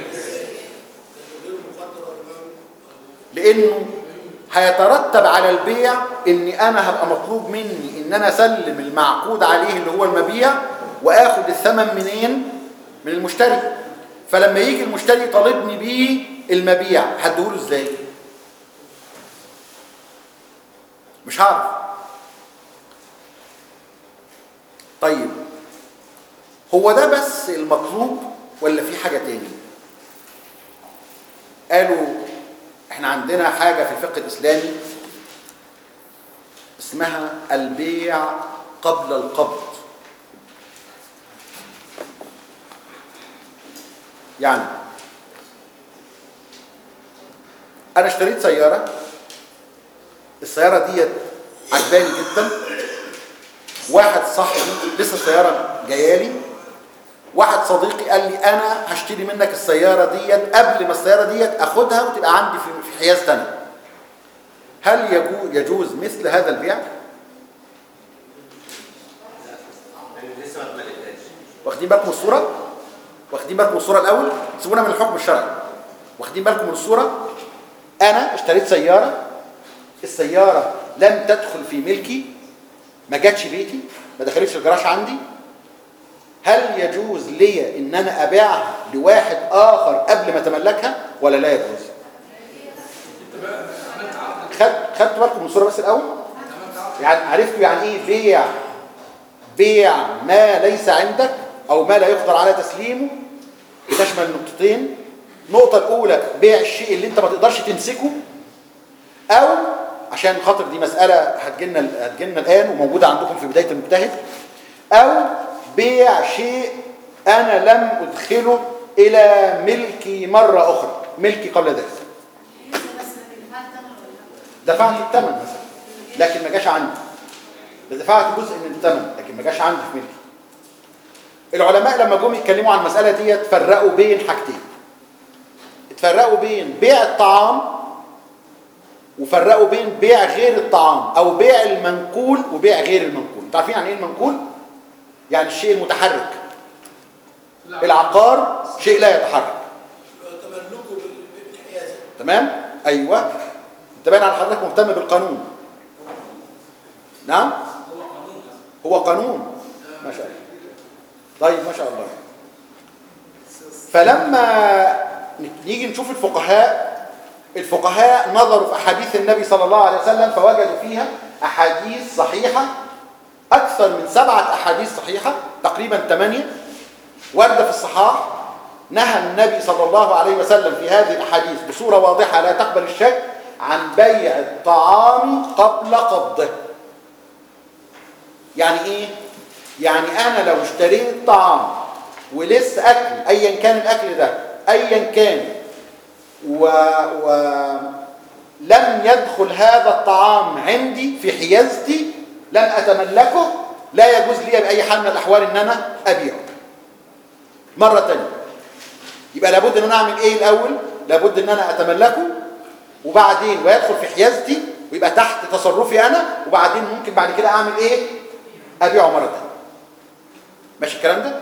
لانه هيترتب على البيع اني انا هبقى مطلوب مني ان انا اسلم المعقود عليه اللي هو المبيع واخد الثمن منين من المشتري فلما يجي المشتري يطالبني بيه المبيع هديهوله ازاي مش هعرف طيب هو ده بس المطلوب ولا في حاجة تاني قالوا احنا عندنا حاجة في الفقه الإسلامي اسمها البيع قبل القبض يعني انا اشتريت سيارة السيارة ديت عجباني جدا واحد صاحبي لسه السيارة جايالي واحد صديقي قال لي انا هشتري منك السيارة ديت قبل ما السيارة ديت اخدها وتبقى عندي في في حياز تاني هل يجو- يجوز مثل هذا البيع لسه ما اتملكتهاش واخدين بالكم من الصورة واخدين بالكم من الصورة الأول سيبونا من الحكم الشرعي واخدين بالكم من الصورة أنا اشتريت سيارة السيارة لم تدخل في ملكي ما جاتش بيتي ما دخلتش الجراج عندي هل يجوز لي ان انا ابيعها لواحد اخر قبل ما اتملكها ولا لا يجوز خد خدتوا بالكم من الصوره بس الاول يعني عرفتوا يعني ايه بيع بيع ما ليس عندك او ما لا يقدر على تسليمه بتشمل نقطتين النقطة الأولى بيع الشيء اللي أنت ما تقدرش تمسكه أو عشان خاطر دي مسألة هتجيلنا هتجيلنا الآن وموجودة عندكم في بداية المجتهد أو بيع شيء أنا لم أدخله إلى ملكي مرة أخرى ملكي قبل ذلك بس ما دفعت ثمن ولا دفعت الثمن مثلا لكن ما جاش عندي ده دفعت جزء من الثمن لكن ما جاش عندي في ملكي العلماء لما جم يتكلموا عن المسألة ديت فرقوا بين حاجتين اتفرقوا بين بيع الطعام وفرقوا بين بيع غير الطعام او بيع المنقول وبيع غير المنقول انتوا عارفين يعني ايه المنقول يعني الشيء المتحرك العقار شيء لا يتحرك تملكه بال- بالحيازه تمام ايوه انت باين على حضرتك مهتم بالقانون نعم هو قانون ما شاء الله طيب ما شاء الله فلما نيجي نشوف الفقهاء الفقهاء نظروا في احاديث النبي صلى الله عليه وسلم فوجدوا فيها احاديث صحيحه أكثر من سبعة أحاديث صحيحة تقريبا ثمانية واردة في الصحاح نهى النبي صلى الله عليه وسلم في هذه الأحاديث بصورة واضحة لا تقبل الشك عن بيع الطعام قبل قبضه يعني إيه؟ يعني أنا لو اشتريت طعام ولسه أكل أيا كان الأكل ده أيا كان و... و... لم يدخل هذا الطعام عندي في حيازتي لم أتملكه لا يجوز لي بأي حال من الأحوال إن أنا أبيعه مرة تانية يبقى لابد إن أنا أعمل إيه الأول لابد إن أنا أتملكه وبعدين ويدخل في حيازتي ويبقى تحت تصرفي أنا وبعدين ممكن بعد كده أعمل إيه أبيعه مرة تانية ماشي الكلام ده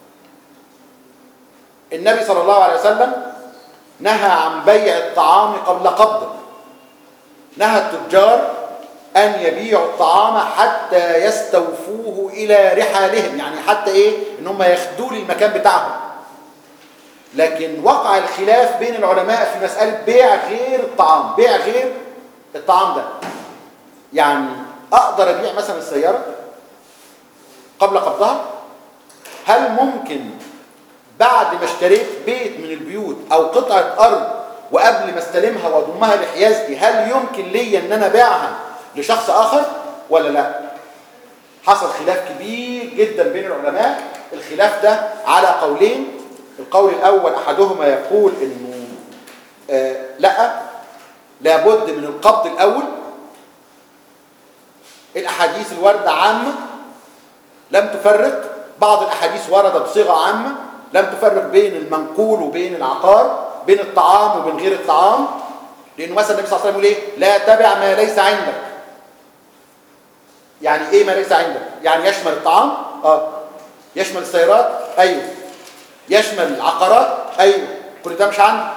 النبي صلى الله عليه وسلم نهى عن بيع الطعام قبل قبضه نهى التجار أن يبيعوا الطعام حتى يستوفوه إلى رحالهم يعني حتى إيه إن هم ياخدوه للمكان بتاعهم لكن وقع الخلاف بين العلماء في مسألة بيع غير الطعام بيع غير الطعام ده يعني أقدر أبيع مثلا السيارة قبل قبضها هل ممكن بعد ما اشتريت بيت من البيوت أو قطعة أرض وقبل ما استلمها واضمها لحيازتي هل يمكن لي ان انا ابيعها لشخص اخر ولا لا حصل خلاف كبير جدا بين العلماء الخلاف ده على قولين القول الاول احدهما يقول انه آه لا لابد من القبض الاول الاحاديث الوارده عامه لم تفرق بعض الاحاديث ورد بصيغه عامه لم تفرق بين المنقول وبين العقار بين الطعام وبين غير الطعام لانه مثلا النبي صلى الله عليه وسلم يقول ايه لا تبع ما ليس عندك يعني ايه ما ليس عندك يعني يشمل الطعام اه يشمل السيارات ايوه يشمل العقارات ايوه كل ده مش عندي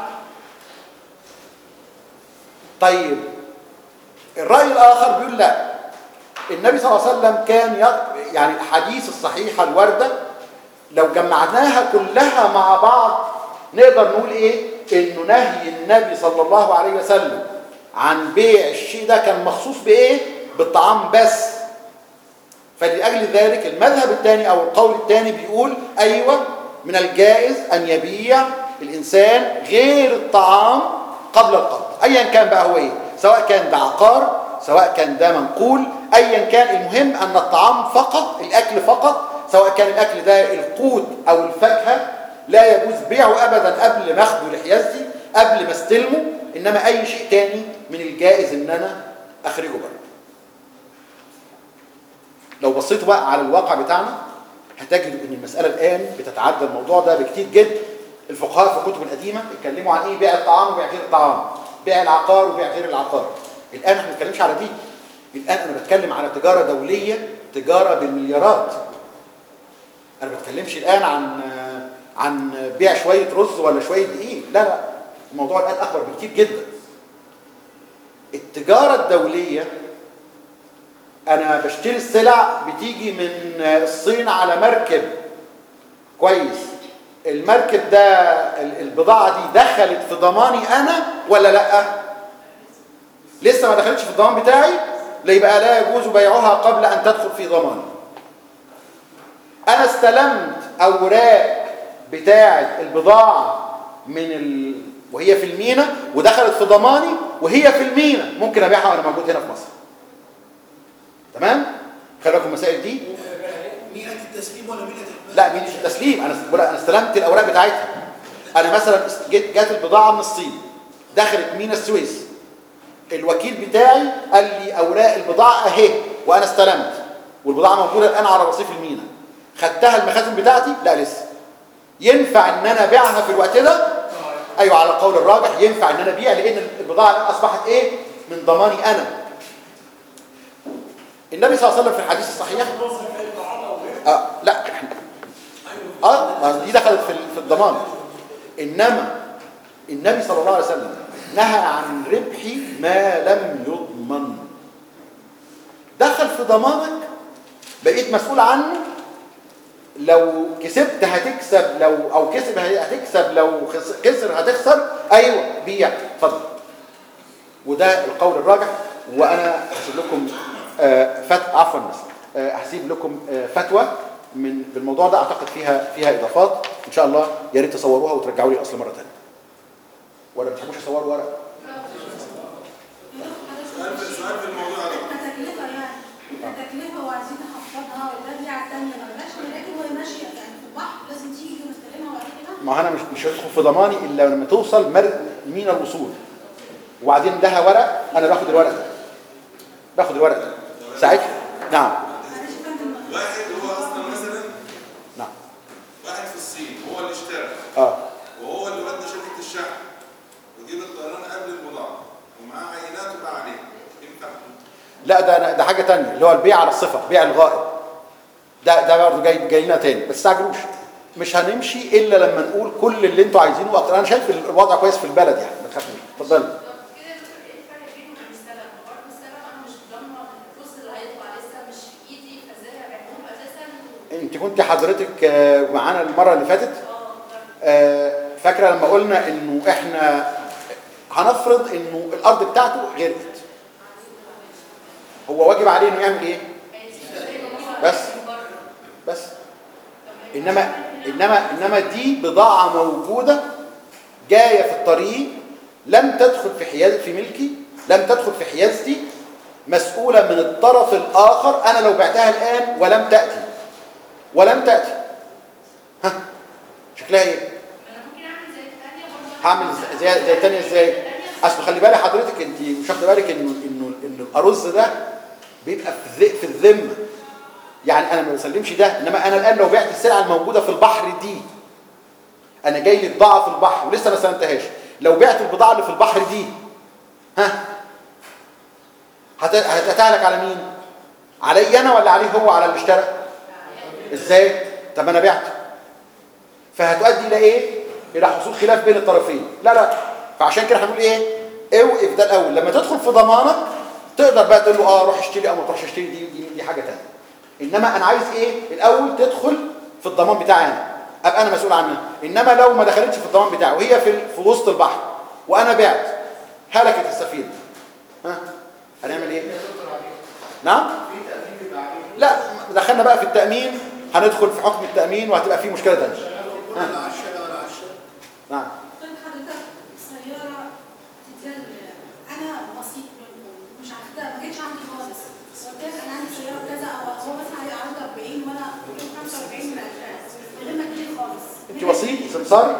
طيب الراي الاخر بيقول لا النبي صلى الله عليه وسلم كان ي... يعني الاحاديث الصحيحه الوارده لو جمعناها كلها مع بعض نقدر نقول ايه انه نهي النبي صلى الله عليه وسلم عن بيع الشيء ده كان مخصوص بايه بالطعام بس فلأجل ذلك المذهب الثاني او القول الثاني بيقول ايوه من الجائز ان يبيع الانسان غير الطعام قبل القبض ايا كان بقى هو ايه سواء كان ده عقار سواء كان ده منقول ايا كان المهم ان الطعام فقط الاكل فقط سواء كان الاكل ده القوت او الفاكهه لا يجوز بيعه ابدا قبل ما اخده لحيازتي قبل ما استلمه انما اي شيء تاني من الجائز ان انا اخرجه بره لو بصيتوا بقى على الواقع بتاعنا هتجدوا ان المساله الان بتتعدى الموضوع ده بكتير جدا الفقهاء في الكتب القديمه اتكلموا عن ايه بيع الطعام وبيع غير الطعام بيع العقار وبيع غير العقار الان احنا ما بنتكلمش على دي الان انا بتكلم على تجاره دوليه تجاره بالمليارات انا ما بتكلمش الان عن عن بيع شويه رز ولا شويه دقيق لا لا الموضوع الان اكبر بكتير جدا التجاره الدوليه انا بشتري السلع بتيجي من الصين على مركب كويس المركب ده البضاعه دي دخلت في ضماني انا ولا لا لسه ما دخلتش في الضمان بتاعي يبقى لا يجوز بيعها قبل ان تدخل في ضماني انا استلمت اوراق بتاعه البضاعه من ال... وهي في المينا ودخلت في ضماني وهي في المينا ممكن ابيعها وانا موجود هنا في مصر تمام خلي بالكم المسائل دي مئة التسليم ولا مئة لا مين التسليم انا بقول انا استلمت الاوراق بتاعتها انا مثلا جت جت البضاعه من الصين دخلت مينا السويس الوكيل بتاعي قال لي اوراق البضاعه اهي وانا استلمت والبضاعه موجوده الان على رصيف المينا خدتها المخازن بتاعتي لا لسه ينفع ان انا ابيعها في الوقت ده ايوه على القول الراجح ينفع ان انا ابيع لان البضاعه الان اصبحت ايه من ضماني انا النبي صلى الله عليه وسلم في الحديث الصحيح آه لا اه دي دخلت في في الضمان انما النبي صلى الله عليه وسلم نهى عن ربح ما لم يضمن دخل في ضمانك بقيت مسؤول عنه لو كسبت هتكسب لو او كسب هتكسب لو خسر هتخسر ايوه بيع اتفضل وده القول الراجح وانا هسيب لكم آه فتح عفوا بس آه، هسيب لكم آه، فتوى من بالموضوع ده اعتقد فيها فيها اضافات ان شاء الله يا ريت تصوروها وترجعوا لي الاصل مره ثانيه ولا ما بتحبوش تصوروا ورق سؤال في سؤال في الموضوع ده كتكلفة يعني كتكلفة وعايزين نخفضها وده دي على التانية ملهاش مراكب وهي ماشية يعني في البحر لازم تيجي ونستلمها وبعد كده ما انا مش مش هدخل في ضماني الا لما توصل مر مين الوصول وبعدين لها ورق انا باخد الورق ده باخد الورق ده ساعتها نعم معلش يا فندم واحد هو اصلا مثلا نعم واحد في الصين هو اللي اشترى اه وهو اللي ودى شركه الشحن وجيب الطيران قبل البضاعه ومعاه عينات وباع عليها ينفع لا ده ده حاجه تانية اللي هو البيع على الصفه بيع الغائب ده ده برضه جاي جاي لنا تاني بس تستعجلوش مش هنمشي الا لما نقول كل اللي انتوا عايزينه واكتر انا شايف الوضع كويس في البلد يعني ما تخافوش اتفضلي طب كده يا دكتور ايه الفرق بينه وبين السلم؟ برضه السلم انا مش ضامنه الفلوس اللي هيطلع لسه مش في ايدي فازاي هبيعهم اساسا انت كنت حضرتك آه، معانا المره اللي فاتت آه، فاكره لما قلنا انه احنا هنفرض انه الارض بتاعته غرقت هو واجب عليه انه يعمل ايه بس بس انما انما انما دي بضاعه موجوده جايه في الطريق لم تدخل في حياز في ملكي لم تدخل في حيازتي مسؤوله من الطرف الاخر انا لو بعتها الان ولم تاتي ولم تاتي ها شكلها ايه انا ممكن اعمل زي الثانيه برضه هعمل زي زي, زي التانية ازاي اصل خلي بالك حضرتك انت مش واخده بالك انه انه انه الارز ده بيبقى في الذ- في الذمه يعني انا ما بسلمش ده انما انا الان لو بعت السلعه الموجوده في البحر دي انا جاي لي بضاعه في البحر ولسه ما سلمتهاش لو بعت البضاعه اللي في البحر دي ها هت- هتتهلك على مين علي انا ولا عليه هو على اللي اشترى ازاي طب انا بعت فهتؤدي الى ايه الى حصول خلاف بين الطرفين لا لا فعشان كده هنقول ايه اوقف ده الاول لما تدخل في ضمانك تقدر بقى تقول له اه روح اشتري او ما تروحش اشتري دي دي, دي حاجه ثانيه انما انا عايز ايه الاول تدخل في الضمان بتاعي انا ابقى انا مسؤول عنها انما لو ما دخلتش في الضمان بتاعي وهي في في وسط البحر وانا بعت هلكت السفينه ها هنعمل ايه نعم لا دخلنا بقى في التامين هندخل في حكم التامين وهتبقى في مشكله ثانيه ولا عشان ولا عشان نعم طيب حضرتك السيارة تتجل أنا بسيط منكم مش عارفة ما جتش عندي خالص قلت لك أنا عندي سيارة كذا أو هو مثلا عليه عرض 40 وأنا قلت له 45 من 2000 من غير ما تجيلي خالص انت وسيط سمساري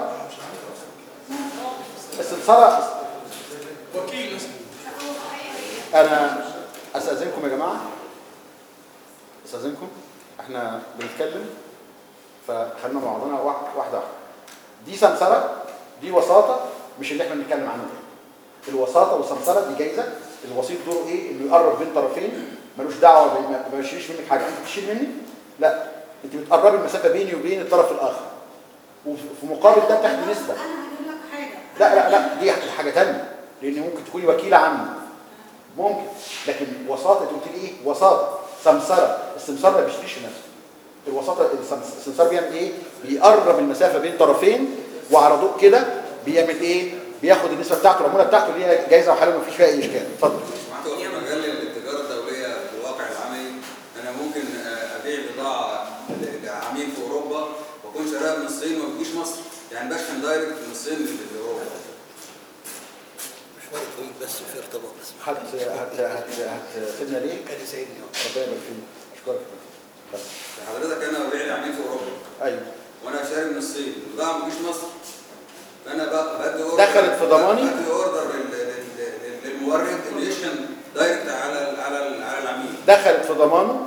السمسارة وكيل مثلا انا استاذنكم يا جماعه استاذنكم احنا بنتكلم فخلينا مع بعضنا واحده واحده دي سمسره دي وساطه مش اللي احنا بنتكلم عنه ده الوساطه والسمسره دي جايزه الوسيط دوره ايه انه يقرب بين طرفين ملوش دعوه ب- ما ما بيشيلش منك حاجه انت بتشيل مني لا انت بتقربي المسافه بيني وبين الطرف الاخر وفي مقابل ده بتاخدي نسبه أنا هجيب لك حاجة لا لا لا دي حاجه ثانيه لان ممكن تكوني وكيله عني ممكن لكن وساطه انت قلت لي ايه وساطه سمسره السمسار ما بيشتريش نفسه الوساطه السمس- السمسار بيعمل ايه بيقرب المسافه بين طرفين وعلى ضوء كده بيعمل ايه بياخد النسبه بتاعته العموله بتاعته اللي هي جايزه وحلوه ما فيش فيها اي اشكال اتفضل معاك في مجال التجاره الدوليه في الواقع العملي انا ممكن آه، ابيع بضاعه ل- لعميل في اوروبا واكون شاريها من الصين وما تجيش مصر يعني بشحن دايركت من الصين لاوروبا مشوار طويل بس في ارتباط بس هت هت هت هتسيبنا ليه؟ كان يسعدني ربنا يبارك فيك اشكرك بس. حضرتك انا ببيع لعميل في اوروبا ايوه وانا شاري من الصين البضاعه ما تجيش مصر فانا بقى بدي اوردر دخلت في ضماني؟ بدي اوردر لل- لل- لل- للمورد اللي يشحن دايركت على ال- على ال- على العميل دخلت في ضمانه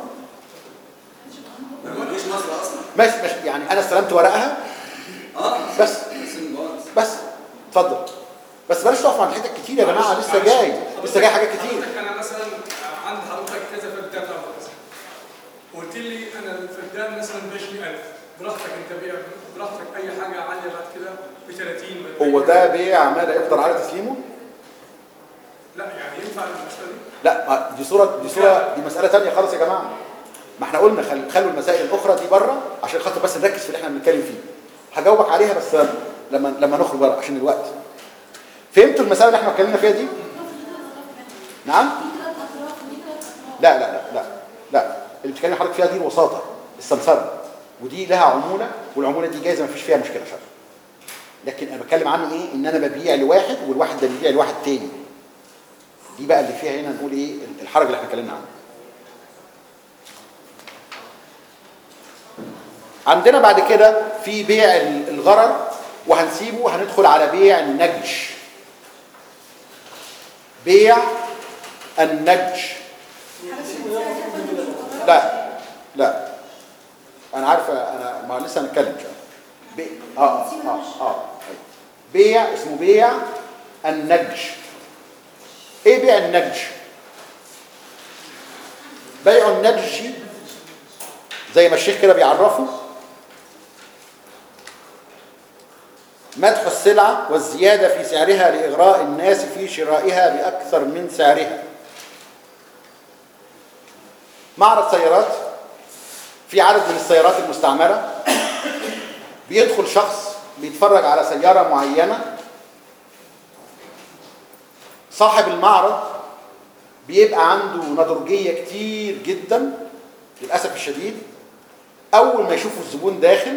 ما تجيش مصر اصلا ماشي ماشي يعني انا استلمت ورقها اه بس. الصين بونص. بس اتفضل بس بلاش تقف عند حتت كتير يا جماعه لسه جاي لسه جاي حاجات كتير حضرتك انا مثلا عند حضرتك كذا فدان ارض مثلا قلت لي انا الفدان مثلا ب 20000 براحتك انت بيع براحتك اي حاجه عاليه بعد كده ب 30 هو ده بيع ما لا يقدر على تسليمه لا يعني ينفع المساله دي؟ لا ما دي صوره دي صوره دي مساله تانية خالص يا جماعه ما احنا قلنا خل... خلوا المسائل الاخرى دي بره عشان خاطر بس نركز في اللي احنا بنتكلم فيه هجاوبك عليها بس لما لما نخرج بره عشان الوقت فهمتوا المساله اللي احنا اتكلمنا فيها دي نعم في ثلاث أطراف في ثلاث أطراف لا لا لا لا لا اللي بتتكلم حضرتك فيها دي الوساطه السمسره ودي لها عموله والعموله دي جايزه ما فيش فيها مشكله شرعا لكن انا بتكلم عنه ايه ان انا ببيع لواحد والواحد ده بيبيع لواحد تاني دي بقى اللي فيها هنا نقول ايه الحرج اللي احنا اتكلمنا عنه عندنا بعد كده في بيع الغرر وهنسيبه هندخل على بيع النجش بيع النجش لا لا انا عارفه انا ما لسه هنتكلم شويه بي... اه اه اه بيع اسمه بيع النجش ايه بيع النجش بيع النجش زي ما الشيخ كده بيعرفه مدح السلعة والزيادة في سعرها لإغراء الناس في شرائها بأكثر من سعرها معرض سيارات في عدد من السيارات المستعملة بيدخل شخص بيتفرج على سيارة معينة صاحب المعرض بيبقى عنده نضرجية كتير جدا للأسف الشديد أول ما يشوفوا الزبون داخل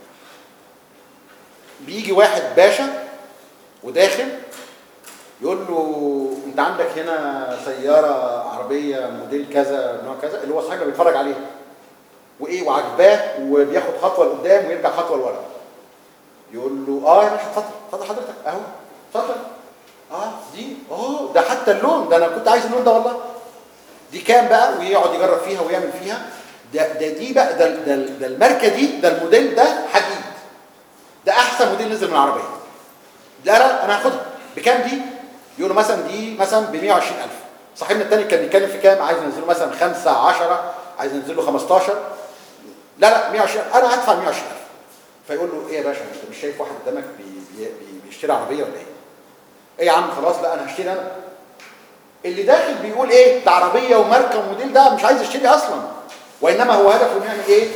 بيجي واحد باشا وداخل يقول له انت عندك هنا سياره عربيه موديل كذا نوع كذا اللي هو صاحبنا بيتفرج عليها وايه وعجباه وبياخد خطوه لقدام ويرجع خطوه لورا يقول له اه يا باشا اتفضل اتفضل حضرتك اهو اتفضل اه دي اه ده حتى اللون ده انا كنت عايز اللون ده والله دي كام بقى ويقعد يجرب فيها ويعمل فيها ده ده دي بقى ده ده, ده الماركه دي ده الموديل ده حديد ده احسن موديل نزل من العربيه لا لا انا هاخدها بكام دي يقولوا مثلا دي مثلا ب 120000 صاحبنا الثاني كان بيتكلم في كام عايز ينزله مثلا 5 10 عايز ينزله 15 لا لا 120 انا هدفع 120000 فيقول له ايه يا باشا انت مش شايف واحد قدامك بي بي بي بيشتري عربيه ولا ايه؟ ايه يا عم خلاص لا انا هشتري انا اللي داخل بيقول ايه ده عربيه وماركه وموديل ده مش عايز يشتري اصلا وانما هو هدفه انه يعمل ايه؟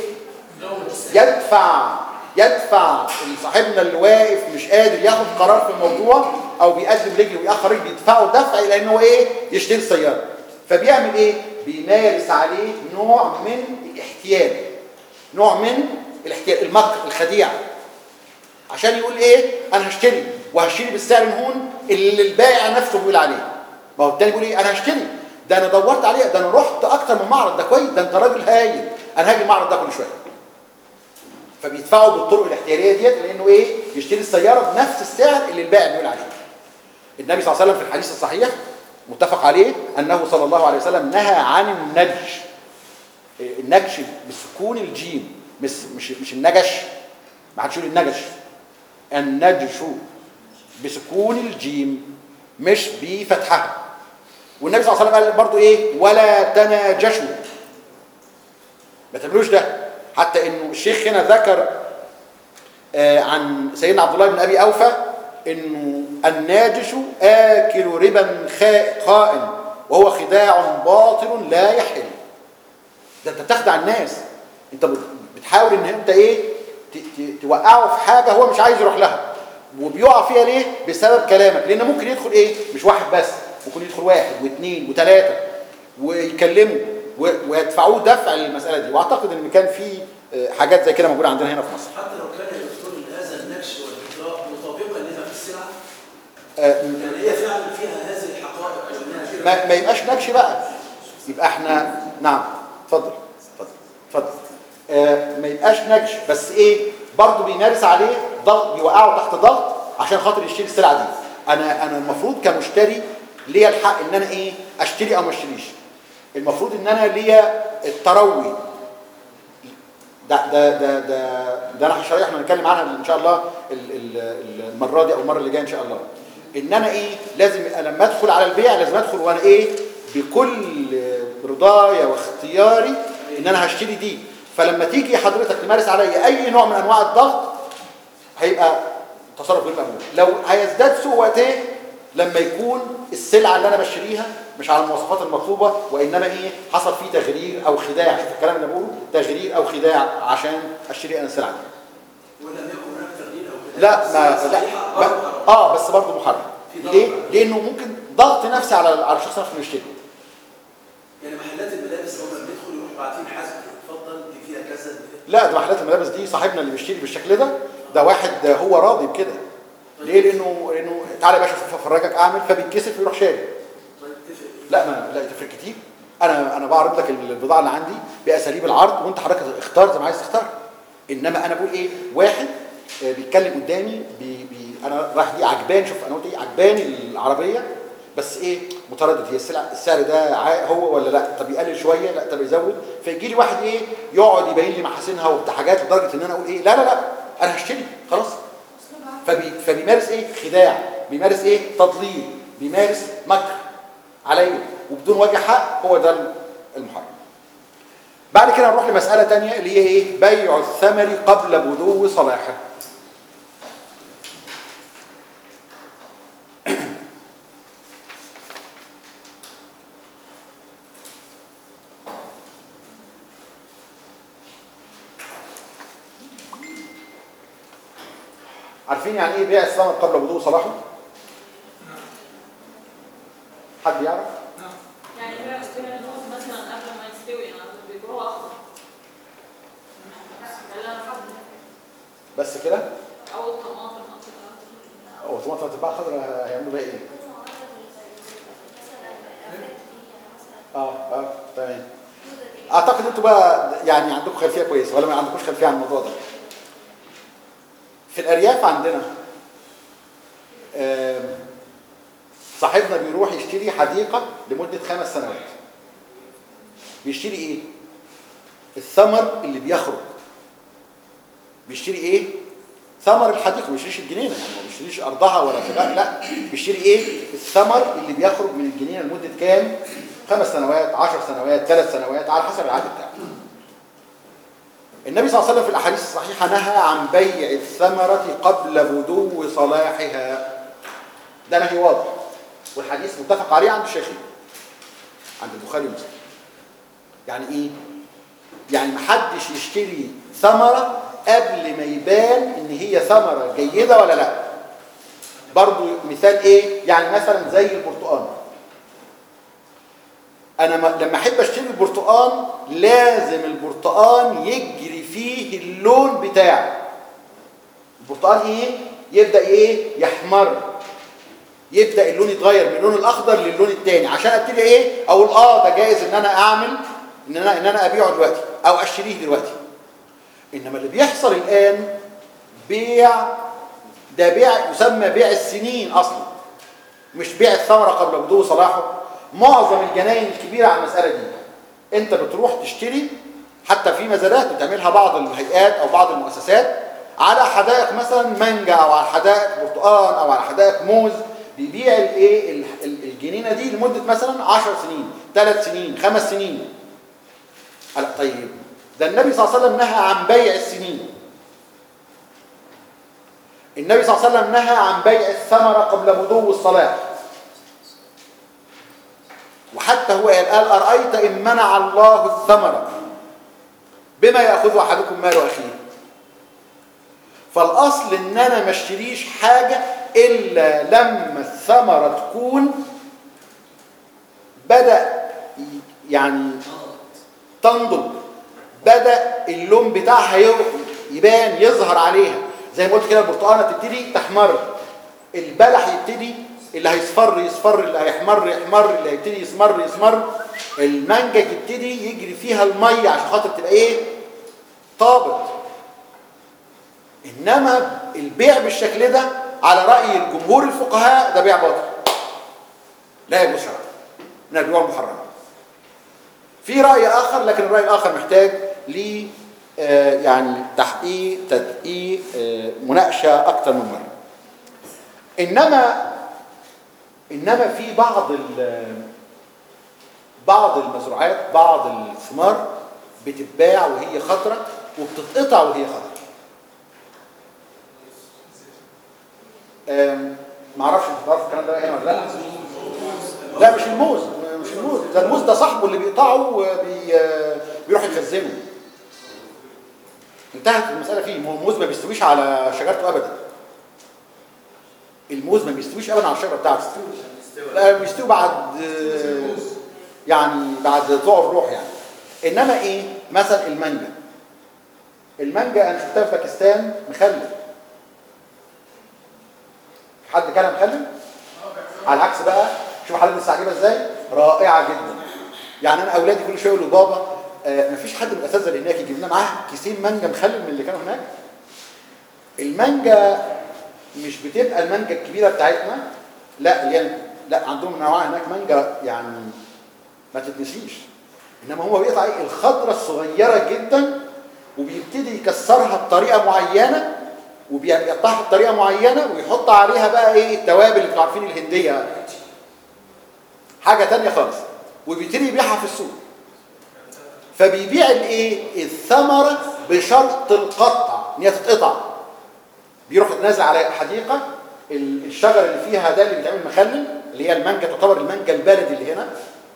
يدفع يدفع صاحبنا اللي واقف مش قادر ياخد قرار في الموضوع او بيقدم رجله ويأخر رجله بيدفعه دفع الى ان هو ايه يشتري السياره فبيعمل ايه بيمارس عليه نوع من الاحتيال نوع من الاحتيال المكر الخديعه عشان يقول ايه انا هشتري وهشتري بالسعر المهون اللي البائع نفسه بيقول عليه ما هو التاني بيقول ايه انا هشتري ده انا دورت عليه ده انا رحت اكتر من معرض ده كويس ده انت راجل هايل انا هاجي المعرض ده كل شويه فبيدفعوا بالطرق الاحتياليه ديت لانه ايه يشتري السياره بنفس السعر اللي البائع بيقول عليه النبي صلى الله عليه وسلم في الحديث الصحيح متفق عليه انه صلى الله عليه وسلم نهى عن النجش النجش بسكون الجيم مش مش مش النجش ما حدش يقول النجش النجش بسكون الجيم مش بفتحها والنبي صلى الله عليه وسلم قال برضو ايه ولا تناجشوا ما تعملوش ده حتى انه الشيخ هنا ذكر آه عن سيدنا عبد الله بن ابي اوفى انه الناجش اكل ربا خائن وهو خداع باطل لا يحل ده انت بتخدع الناس انت بتحاول ان انت ايه توقعه في حاجه هو مش عايز يروح لها وبيقع فيها ليه بسبب كلامك لان ممكن يدخل ايه مش واحد بس ممكن يدخل واحد واثنين وثلاثه ويكلموا ويدفعوه دفع للمساله دي واعتقد ان كان في حاجات زي كده موجوده عندنا هنا في مصر حتى لو كان الدكتور هذا النكش والاجراء مطابقا لما في السلعه آه يعني هي فعلا فيها هذه الحقائق وانها كده ما, ما يبقاش نكش بقى يبقى احنا نعم اتفضل اتفضل اتفضل آه ما يبقاش نكش بس ايه برضه بيمارس عليه ضغط بيوقعه تحت ضغط عشان خاطر يشتري السلعه دي انا انا المفروض كمشتري ليا الحق ان انا ايه اشتري او ما اشتريش المفروض ان انا ليا التروي ده ده ده ده ده انا هشرح احنا هنتكلم عنها ان شاء الله المره دي او المره اللي جايه ان شاء الله ان انا ايه لازم لما ادخل على البيع لازم ادخل وانا ايه بكل رضايا واختياري ان انا هشتري دي فلما تيجي حضرتك تمارس عليا اي نوع من انواع الضغط هيبقى تصرف غير مقبول لو هيزداد سوء وقت ايه لما يكون السلعه اللي انا بشتريها مش على المواصفات المطلوبه وانما ايه حصل فيه تغرير او خداع شوف الكلام اللي بقوله تغرير او خداع عشان اشتري انا السلعه دي ولم يكن هناك تغيير او كده لا ما لا ما اه بس برضه محرم ليه؟ لانه ممكن ضغط نفسي على على الشخص نفسه انه يشتري يعني محلات الملابس الملابس هم بيدخلوا يروحوا باعتين حاسب اتفضل دي فيها كذا دي لا ده محلات الملابس دي صاحبنا اللي بيشتري بالشكل ده ده واحد هو راضي بكده ليه لانه لانه تعالى يا باشا شوف افرجك اعمل فبيتكسف ويروح شاري طيب تفرق ايه؟ لا ما لا تفرق كتير انا انا بعرض لك البضاعه اللي عندي باساليب العرض وانت حضرتك اختار زي ما عايز تختار انما انا بقول ايه واحد آه، بيتكلم قدامي بي بي انا رايح دي عجبان شوف انا قلت ايه عجباني العربيه بس ايه متردد هي السلع السعر ده عا- هو ولا لا طب يقلل شويه لا طب يزود فيجي لي واحد ايه يقعد يبين لي محاسنها وبتاع حاجات لدرجه ان انا اقول ايه لا لا لا انا هشتري خلاص فبي فبيمارس ايه خداع بيمارس ايه تضليل بيمارس مكر عليا وبدون وجه حق هو ده المحرم بعد كده نروح لمسألة تانية اللي هي ايه بيع الثمر قبل بدو صلاحه عارفين يعني ايه بيع الثمر قبل بدو صلاحه حد يعرف يعني بقى اشتري الموز مثلا قبل ما يستوي يعني بيبيعوه اخضر ده اللي انا حابه بس كده او الطماطم او كده هو طماطم هتتباع خضرا هيعملوا بيها ايه اه اه تمام اعتقد انتوا بقى يعني عندكم خلفيه كويسه ولا ما عندكوش خلفيه عن الموضوع ده في الارياف عندنا آم، صاحبنا بيروح يشتري حديقه لمده خمس سنوات بيشتري ايه الثمر اللي بيخرج بيشتري ايه ثمر الحديقه ما بيشتريش الجنينه يعني ما بيشتريش ارضها ولا سباق لا بيشتري ايه الثمر اللي بيخرج من الجنينه لمده كام خمس سنوات عشر سنوات ثلاث سنوات على حسب العدد بتاعه النبي صلى الله عليه وسلم في الاحاديث الصحيحه نهى عن بيع الثمره قبل بدو صلاحها ده نهي واضح والحديث متفق عليه عند الشيخين عند البخاري ومسلم يعني ايه يعني محدش يشتري ثمره قبل ما يبان ان هي ثمره جيده ولا لا برضو مثال ايه يعني مثلا زي البرتقال انا ما- لما احب اشتري البرتقال لازم البرتقال يجري فيه اللون بتاعه البرتقال ايه يبدا ايه يحمر يبدا اللون يتغير من اللون الاخضر للون الثاني عشان ابتدي ايه اقول اه ده جائز ان انا اعمل ان انا ان انا ابيعه دلوقتي او اشتريه دلوقتي انما اللي بيحصل الان بيع ده بيع يسمى بيع السنين اصلا مش بيع الثمره قبل بدو صلاحه معظم الجناين الكبيره على المساله دي انت بتروح تشتري حتى في مزادات بتعملها بعض الهيئات او بعض المؤسسات على حدائق مثلا مانجا او على حدائق برتقال او على حدائق موز بيبيع الايه ال- ال- الجنينه دي لمده مثلا 10 سنين 3 سنين 5 سنين قال طيب ده النبي صلى الله عليه وسلم نهى عن بيع السنين النبي صلى الله عليه وسلم نهى عن بيع الثمرة قبل بدو الصلاة وحتى هو قال قال أرأيت إن منع الله الثمرة بما يأخذ أحدكم مال أخيه فالأصل إن أنا ما اشتريش حاجة إلا لما الثمرة تكون بدأ ي- يعني تنضج بدأ اللون بتاعها يو- يبان يظهر عليها زي ما قلت كده البرتقانه تبتدي تحمر البلح يبتدي اللي هيصفر يصفر اللي هيحمر يحمر اللي هيبتدي يسمر يسمر المانجا تبتدي يجري فيها الميه عشان خاطر تبقى ايه طابت انما البيع بالشكل ده على راي الجمهور الفقهاء ده بيع باطل لا يجوز شرعا من البيوع المحرمه في رأي آخر لكن الرأي الآخر محتاج ل آه، يعني تحقيق تدقيق آه، مناقشة أكثر من مرة إنما إنما في بعض ال- بعض المزروعات بعض الثمار بتتباع وهي خضرة وبتتقطع وهي خضرة آم، معرفش انت تعرف الكلام ده هنا ولا لا لا مش الموز مش الموز ده الموز ده صاحبه اللي بيقطعه وبي بيروح يخزنه انتهت المسألة فيه ما هو الموز ما بيستويش على شجرته أبدا الموز ما بيستويش أبدا على الشجرة بتاعته لا بيستوي بعد يعني بعد ضوء الروح يعني انما ايه مثلا المانجا المانجا انا شفتها في باكستان مخلل حد كان مخلل على العكس بقى شوف حضرتك مستعجبه ازاي رائعه جدا يعني انا اولادي كل شويه يقولوا بابا آه مفيش حد من الاساتذه اللي هناك يجيب لنا معاه كيسين مانجا مخلل من اللي كانوا هناك المانجا مش بتبقى المانجا الكبيره بتاعتنا لا اللي هي لا عندهم انواع هناك مانجا يعني ما تتنسيش انما هو بيقطع ايه الخضره الصغيره جدا وبيبتدي يكسرها بطريقه معينه وبيقطعها بطريقه معينه ويحط عليها بقى ايه التوابل اللي انتوا عارفين الهنديه حاجه تانية خالص وبيبتدي يبيعها في السوق فبيبيع الايه الثمره بشرط القطع ان هي تتقطع بيروح نازل على حديقه ال- الشجر اللي فيها ده اللي بيتعمل مخلل اللي هي المانجا تعتبر المانجا البلدي اللي هنا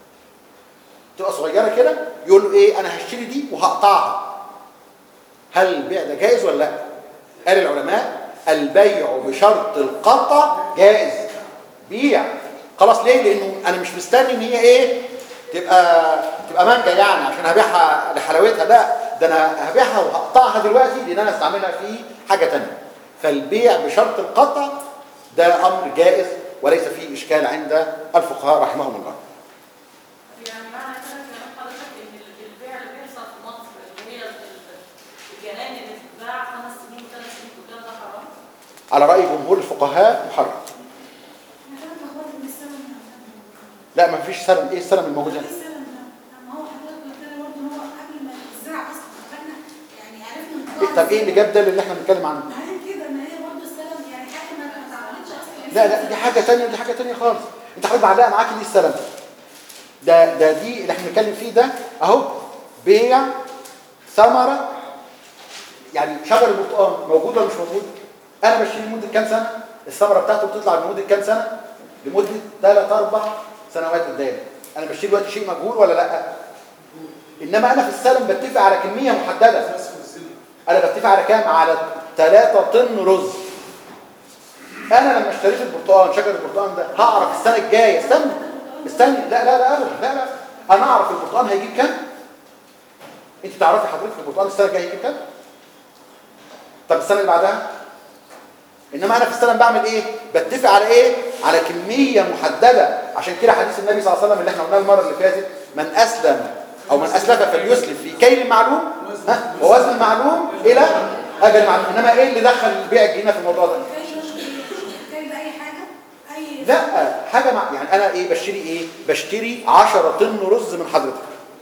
تبقى صغيره كده يقول له ايه انا هشتري دي وهقطعها هل البيع ده جائز ولا لا قال العلماء البيع بشرط القطع جائز بيع خلاص ليه لانه انا مش مستني ان هي ايه تبقى تبقى مانجا يعني عشان هبيعها لحلاوتها لا ده انا هبيعها وهقطعها دلوقتي لان انا استعملها في حاجه تانية فالبيع بشرط القطع ده امر جائز وليس فيه اشكال عند الفقهاء رحمهم الله يعني معنى كده كلام حضرتك ان ال- البيع اللي بيحصل في مصر اللي هي ال- ال- الجنان اللي بتتباع خمس سنين وثلاث سنين قدام ده حرام؟ على راي جمهور الفقهاء محرم انا كمان لخبطت من السلم لا ما فيش سلم ايه السلم الموجود ايه هنا السلم ده؟ ما هو حضرتك قلت لي برضه ان هو قبل ما يتزرع اصلا فاحنا يعني عرفنا ان طب ايه اللي جاب ده اللي احنا بنتكلم عنه ما هي كده ما هي برضه السلم يعني حاجه ما ما اتعملتش اصلا لا لا دي حاجه تانية دي حاجه تانية خالص انت حضرتك معلقه معاك دي السلم ده ده دي اللي احنا بنتكلم فيه ده اهو بيع ثمره يعني شجر البرتقال موجود ولا مش موجود انا بشتري لمده كام سنه الثمره بتاعته بتطلع لمده كام سنه لمده ثلاث اربع سنوات قدام انا بشتري دلوقتي شيء مجهول ولا لا انما انا في السلم بتفق على كميه محدده انا بتفق على كام على 3 طن رز انا لما اشتريت البرتقال شجر البرتقال ده هعرف السنه الجايه استنى استنى لا لا لا ابدا لا لا انا اعرف البرتقال هيجيب كام انت تعرفي حضرتك البرتقال السنه الجايه هيجيب كام طب السنه اللي بعدها انما انا في السنه بعمل ايه بتفق على ايه على كميه محدده عشان كده حديث النبي صلى الله عليه وسلم اللي احنا قلناه المره اللي فاتت من اسلم او من اسلف فليسلف في كيل معلوم ها ووزن معلوم الى اجل معلوم انما ايه اللي دخل البيع الجنيه في الموضوع ده كان ده اي حاجه اي لا حاجه مع يعني انا ايه بشتري ايه بشتري 10 طن رز من حضرتك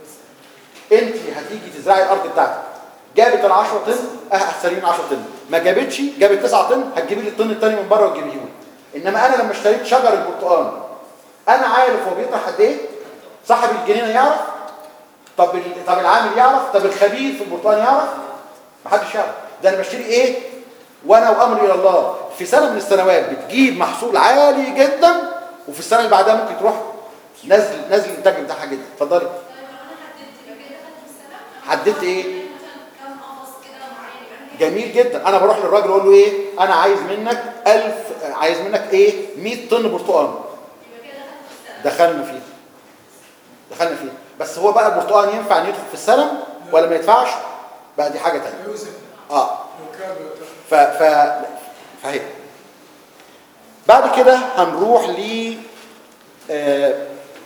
انت هتيجي تزرعي الارض بتاعتك جابت ال 10 طن اه هتسلمين 10 طن ما جابتش جابت 9 طن هتجيبي لي الطن الثاني من بره وتجيبيه لي انما انا لما اشتريت شجر البرتقال انا عارف هو بيطرح قد ايه صاحب الجنينه يعرف طب ال- طب العامل يعرف طب الخبير في البرتقال يعرف محدش يعرف ده انا بشتري ايه وانا وامري الى الله في سنه من السنوات بتجيب محصول عالي جدا وفي السنه اللي بعدها ممكن تروح نزل نزل الانتاج بتاعها جدا اتفضلي حددت ايه جميل جدا انا بروح للراجل اقول له ايه انا عايز منك 1000 عايز منك ايه 100 طن برتقال دخلنا فيه دخلنا فيه بس هو بقى البرتقال ينفع ان يدخل في السلم ولا ما يدفعش بقى دي حاجه ثانيه يوسف اه لو كان ف ف فهي بعد كده هنروح ل آه،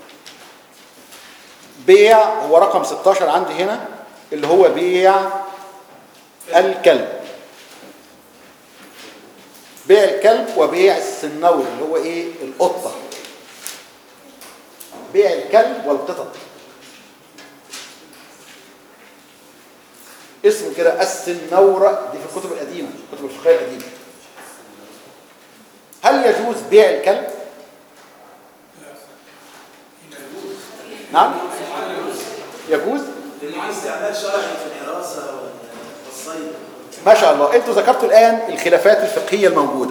بيع هو رقم 16 عندي هنا اللي هو بيع الكلب بيع الكلب وبيع السنور اللي هو ايه القطه بيع الكلب والقطط اسمه كده السنورة دي في الكتب القديمة الكتب الفقهية القديمة هل يجوز بيع الكلب؟ نعم يجوز استعمال شرعي في الحراسه والصيد ما شاء الله انتوا ذكرتوا الآن الخلافات الفقهية الموجودة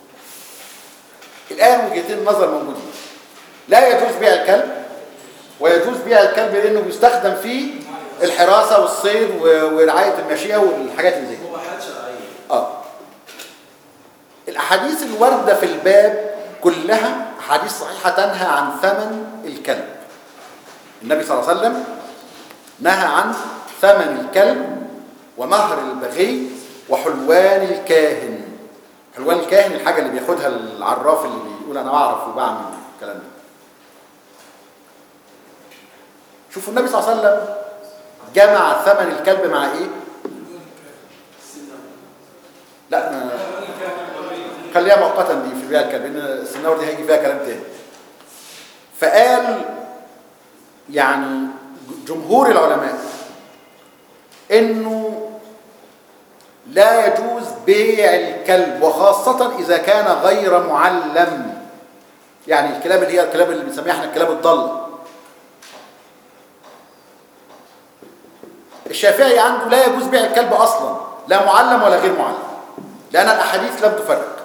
الآن وجهتين النظر موجودين لا يجوز بيع الكلب ويجوز بيع الكلب لأنه بيستخدم في الحراسة والصيد و- ورعاية الماشية والحاجات اللي زي كده مباحات شرعيه اه الاحاديث الوارده في الباب كلها احاديث صحيحه تنهى عن ثمن الكلب النبي صلى الله عليه وسلم نهى عن ثمن الكلب ومهر البغي وحلوان الكاهن حلوان الكاهن الحاجة اللي بياخدها العراف اللي بيقول أنا بعرف وبعمل الكلام ده شوفوا النبي صلى الله عليه وسلم جمع ثمن الكلب مع ايه؟ لا ما- خليها مؤقتا دي في بيع الكلب لان السناور دي هيجي فيها كلام تاني فقال يعني جمهور العلماء انه لا يجوز بيع الكلب وخاصة إذا كان غير معلم يعني الكلاب اللي هي الكلاب اللي بنسميها احنا الكلاب الضالة الشافعي عنده لا يجوز بيع الكلب أصلا لا معلم ولا غير معلم لأن الأحاديث لم تفرق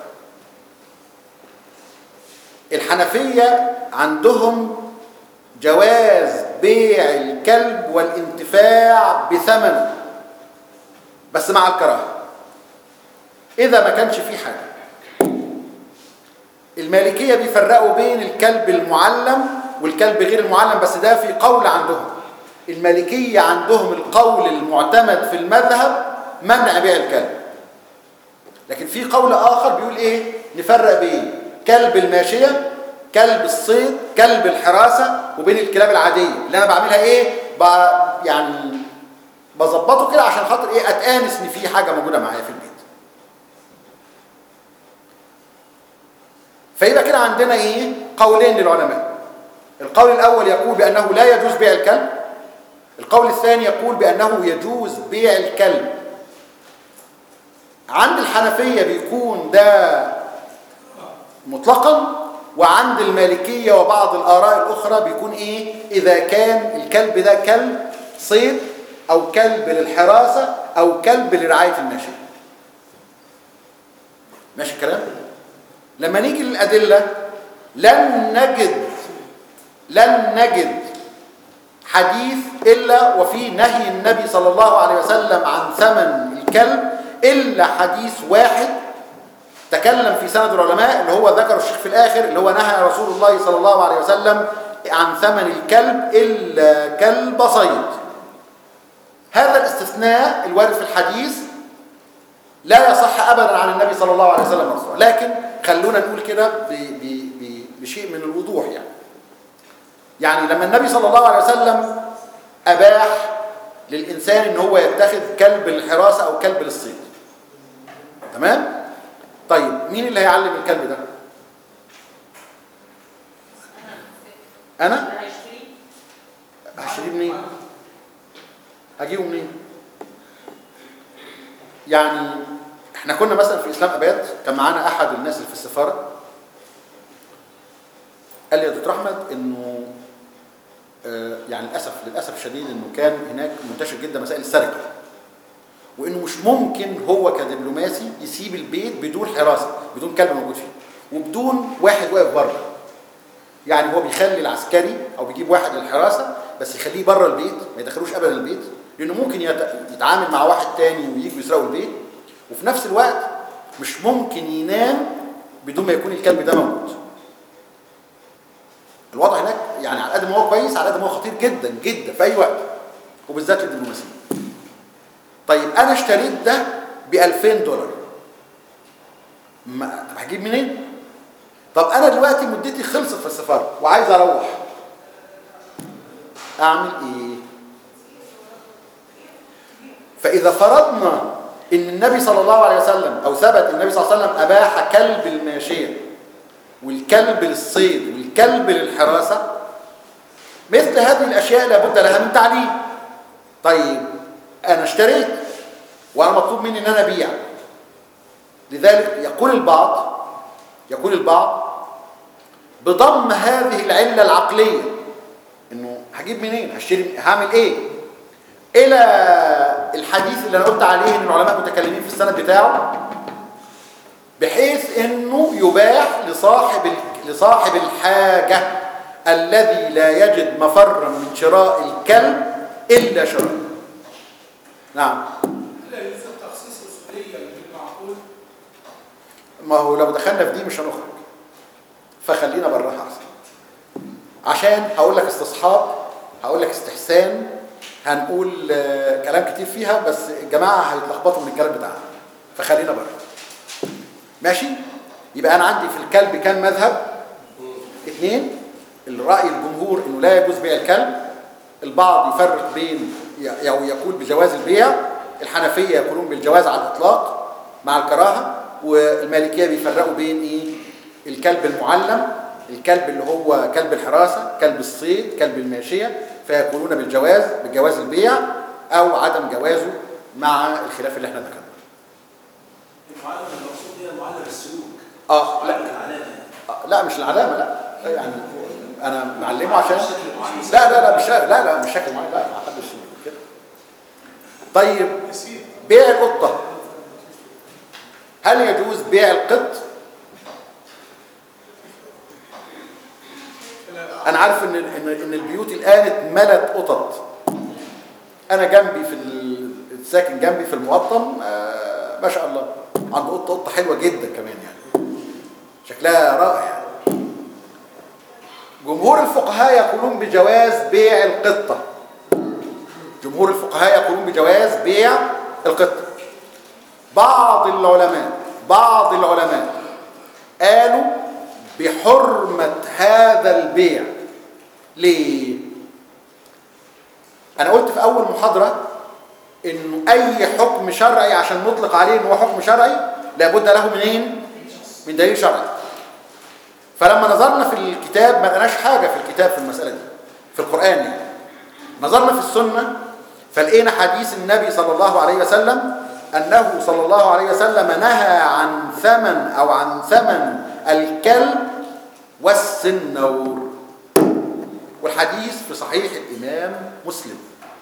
الحنفية عندهم جواز بيع الكلب والانتفاع بثمنه بس مع الكراهه اذا ما كانش فيه حاجه المالكيه بيفرقوا بين الكلب المعلم والكلب غير المعلم بس ده في قول عندهم المالكيه عندهم القول المعتمد في المذهب منع بيع الكلب لكن في قول اخر بيقول ايه نفرق بين كلب الماشيه كلب الصيد كلب الحراسه وبين الكلاب العاديه اللي انا بعملها ايه ب... يعني بظبطه كده عشان خاطر ايه اتانس ان في حاجه موجوده معايا في البيت فيبقى كده عندنا ايه قولين للعلماء القول الاول يقول بانه لا يجوز بيع الكلب القول الثاني يقول بانه يجوز بيع الكلب عند الحنفيه بيكون ده مطلقا وعند المالكيه وبعض الاراء الاخرى بيكون ايه اذا كان الكلب ده كلب صيد او كلب للحراسه او كلب لرعايه الماشيه ماشي الكلام لما نيجي للادله لن نجد لن نجد حديث الا وفي نهي النبي صلى الله عليه وسلم عن ثمن الكلب الا حديث واحد تكلم في سند العلماء اللي هو ذكر الشيخ في الاخر اللي هو نهى رسول الله صلى الله عليه وسلم عن ثمن الكلب الا كلب صيد هذا الاستثناء الوارد في الحديث لا يصح ابدا عن النبي صلى الله عليه وسلم مرفوعا لكن خلونا نقول كده ب- ب- ب- بشيء من الوضوح يعني يعني لما النبي صلى الله عليه وسلم اباح للانسان ان هو يتخذ كلب للحراسه او كلب للصيد تمام طيب مين اللي هيعلم الكلب ده انا هشتريه منين هجيبه منين يعني احنا كنا مثلا في اسلام اباد كان معانا احد الناس اللي في السفاره قال لي يا دكتور احمد انه آه، يعني للاسف للاسف الشديد انه كان هناك منتشر جدا مسائل السرقه وانه مش ممكن هو كدبلوماسي يسيب البيت بدون حراسه بدون كلب موجود فيه وبدون واحد واقف بره يعني هو بيخلي العسكري او بيجيب واحد للحراسه بس يخليه بره البيت ما يدخلوش ابدا البيت لانه ممكن يت- يتعامل مع واحد تاني ويجوا يسرقوا البيت وفي نفس الوقت مش ممكن ينام بدون ما يكون الكلب ده موجود الوضع هناك يعني على قد ما هو كويس على قد ما هو خطير جدا جدا في اي وقت وبالذات للدبلوماسيه طيب انا اشتريت ده ب 2000 دولار ما طب هجيب منين طب انا دلوقتي مدتي خلصت في السفاره وعايز اروح اعمل ايه فاذا فرضنا ان النبي صلى الله عليه وسلم او ثبت النبي صلى الله عليه وسلم اباح كلب الماشيه والكلب للصيد والكلب للحراسه مثل هذه الاشياء لابد لها من تعليم طيب انا اشتريت وانا مطلوب مني ان انا ابيع لذلك يقول البعض يقول البعض بضم هذه العله العقليه انه هجيب منين هشتري هعمل ايه الى الحديث اللي انا قلت عليه ان العلماء متكلمين في السند بتاعه بحيث انه يباح لصاحب لصاحب الحاجه الذي لا يجد مفرا من شراء الكلب الا شراء نعم لا يلزم تخصيص مسؤوليه بالمعقول ما هو لو دخلنا في دي مش هنخرج فخلينا براها احسن عشان هقول لك استصحاب هقول لك استحسان هنقول آه، كلام كتير فيها بس الجماعه هيتلخبطوا من الكلام بتاعنا فخلينا بره ماشي يبقى انا عندي في الكلب كام مذهب اثنين الراي الجمهور انه لا يجوز بيع الكلب البعض يفرق بين ي- او يقول بجواز البيع الحنفيه يقولون بالجواز على الاطلاق مع الكراهه والمالكيه بيفرقوا بين ايه الكلب المعلم الكلب اللي هو كلب الحراسه كلب الصيد كلب الماشيه فيقولون بالجواز بجواز البيع او عدم جوازه مع الخلاف اللي احنا ذكرناه المعلم المقصود هي معلم السلوك اه لا معلم العلامه آه، لا مش العلامه لا يعني انا معلمه عشان لا لا لا مش لا لا مش شكل معين لا ما حدش يقول كده طيب بيع القطه هل يجوز بيع القط انا عارف ان ان ان البيوت الان اتملت قطط انا جنبي في ال- الساكن جنبي في المقطم آه ما شاء الله عنده قطه قطه حلوه جدا كمان يعني شكلها رائع يعني. جمهور الفقهاء يقولون بجواز بيع القطة جمهور الفقهاء يقولون بجواز بيع القطة بعض العلماء بعض العلماء قالوا بحرمة هذا البيع ليه؟ أنا قلت في أول محاضرة إنه أي حكم شرعي عشان نطلق عليه إنه هو حكم شرعي لابد له منين؟ من دليل شرعي فلما نظرنا في الكتاب ما لقناش حاجة في الكتاب في المسألة دي في القرآن يعني نظرنا في السنة فلقينا حديث النبي صلى الله عليه وسلم أنه صلى الله عليه وسلم نهى عن ثمن أو عن ثمن الكلب والسنور والحديث في صحيح الإمام مسلم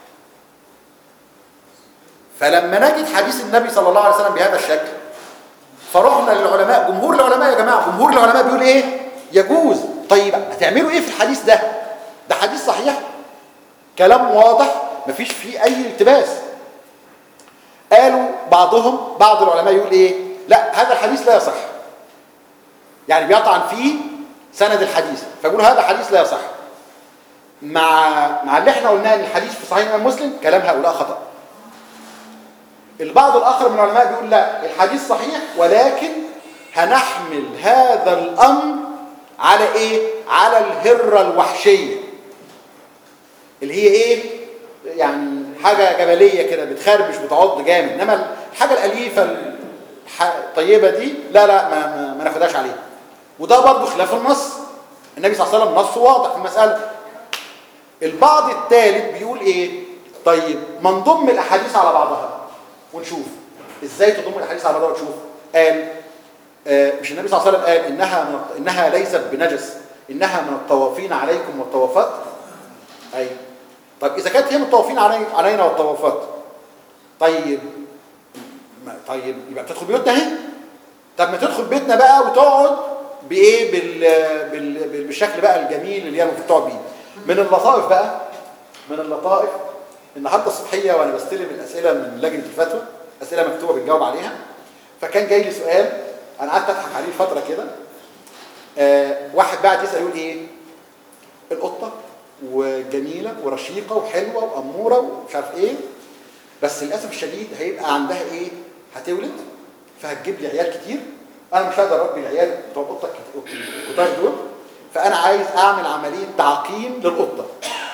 فلما نجد حديث النبي صلى الله عليه وسلم بهذا الشكل فرحنا للعلماء جمهور العلماء يا جماعه جمهور العلماء بيقول ايه يجوز طيب هتعملوا ايه في الحديث ده ده حديث صحيح كلام واضح مفيش فيه اي التباس قالوا بعضهم بعض العلماء يقول ايه لا هذا الحديث لا يصح يعني بيطعن فيه سند الحديث فيقول هذا حديث لا يصح مع مع اللي احنا قلناه ان الحديث في صحيح الامام مسلم كلام هؤلاء خطأ البعض الآخر من العلماء بيقول لا الحديث صحيح ولكن هنحمل هذا الأمر على إيه؟ على الهرة الوحشية اللي هي إيه؟ يعني حاجة جبلية كده بتخربش بتعض جامد إنما الحاجة الأليفة الح- الطيبة دي لا لا ما, ما, ما ناخدهاش عليها وده برضه خلاف النص النبي صلى الله عليه وسلم نصه واضح في المسألة البعض الثالث بيقول إيه؟ طيب ما نضم الأحاديث على بعضها ونشوف ازاي تضم الحديث على بعضها وتشوف قال آه، مش النبي صلى الله عليه وسلم قال انها من الط- انها ليست بنجس انها من الطوافين عليكم والطوافات اي طب اذا كانت هي من الطوافين علي علينا والطوافات طيب ما طيب يبقى بتدخل بيوتنا اهي طب ما تدخل بيتنا بقى وتقعد بايه بال بال بال- بالشكل بقى الجميل اللي هي المفروض تقعد بيه من اللطائف بقى من اللطائف النهارده الصبحيه وانا بستلم الاسئله من لجنه الفتوى اسئله مكتوبه بنجاوب عليها فكان جاي لي سؤال انا قعدت اضحك عليه فتره كده آه واحد بعت يسال يقول ايه القطه وجميله ورشيقه وحلوه واموره ومش عارف ايه بس للاسف الشديد هيبقى عندها ايه هتولد فهتجيب لي عيال كتير انا مش هقدر اربي العيال بتوع القطه الكت- الكتار دول فانا عايز اعمل عمليه تعقيم للقطه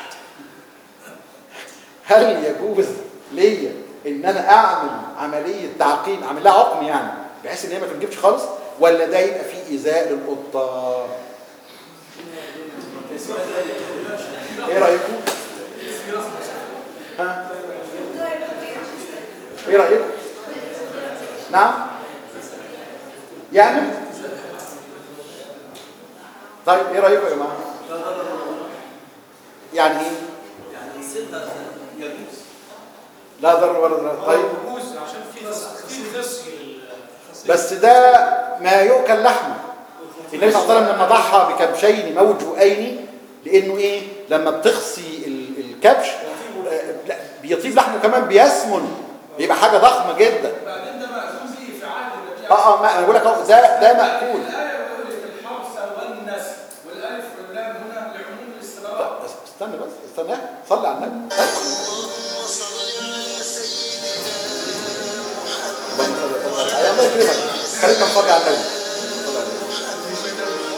هل يجوز ليا ان انا اعمل عمليه تعقيم اعمل لها عقم يعني بحيث ان هي ما تنجبش خالص ولا ده يبقى فيه ايذاء للقطه ايه رايكم ها ايه رايكم نعم يعني طيب ايه رايكم يا جماعه يعني ايه يعني الصدق يجوز لا ضرر ولا ضرر طيب يجوز عشان في في خصي بس ده ما يؤكل لحمه النبي صلى الله عليه وسلم لما ضحى بكبشين موجوئين لانه ايه لما بتخصي ال- الكبش آه، لا، بيطيب لحمه كمان بيسمن بيبقى حاجه ضخمه جدا بعدين ده مأذون به في عهد النبي اه اه ما انا بقول لك أهو، ده ده مأكول الآية بتقول في الحرث والنسل والألف واللام هنا لعموم الاستغراق بس استنى بس استنى صلي على النبي اللهم صل وسلم على- الله يكرمك خليك نصلي على النبي صلي على النبي.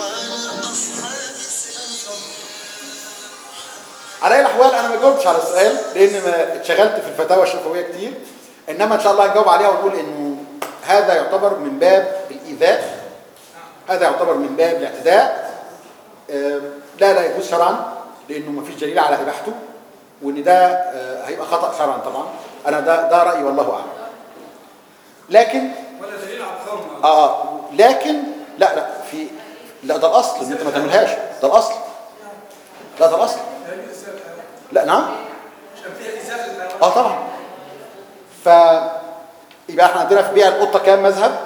على اي الاحوال انا ما جاوبتش على السؤال لان ما اتشغلت في الفتاوى الشفويه كتير انما ان شاء الله هنجاوب عليها ونقول انه هذا يعتبر من باب الايذاء هذا يعتبر من باب الاعتداء آم، لا لا يجوز شرعا لانه ما فيش دليل على اباحته وان ده آه، هيبقى خطا شرعا طبعا انا ده ده رايي والله اعلم لكن ولا دليل على الحرمه اه آه، لكن لا لا في لا ده الاصل ان انت ما تعملهاش ده الاصل لا ده الاصل هذه إزاء الحيوان. لا نعم عشان فيها ازاء الحيوان اه طبعا ف يبقى احنا عندنا في بيع القطه كام مذهب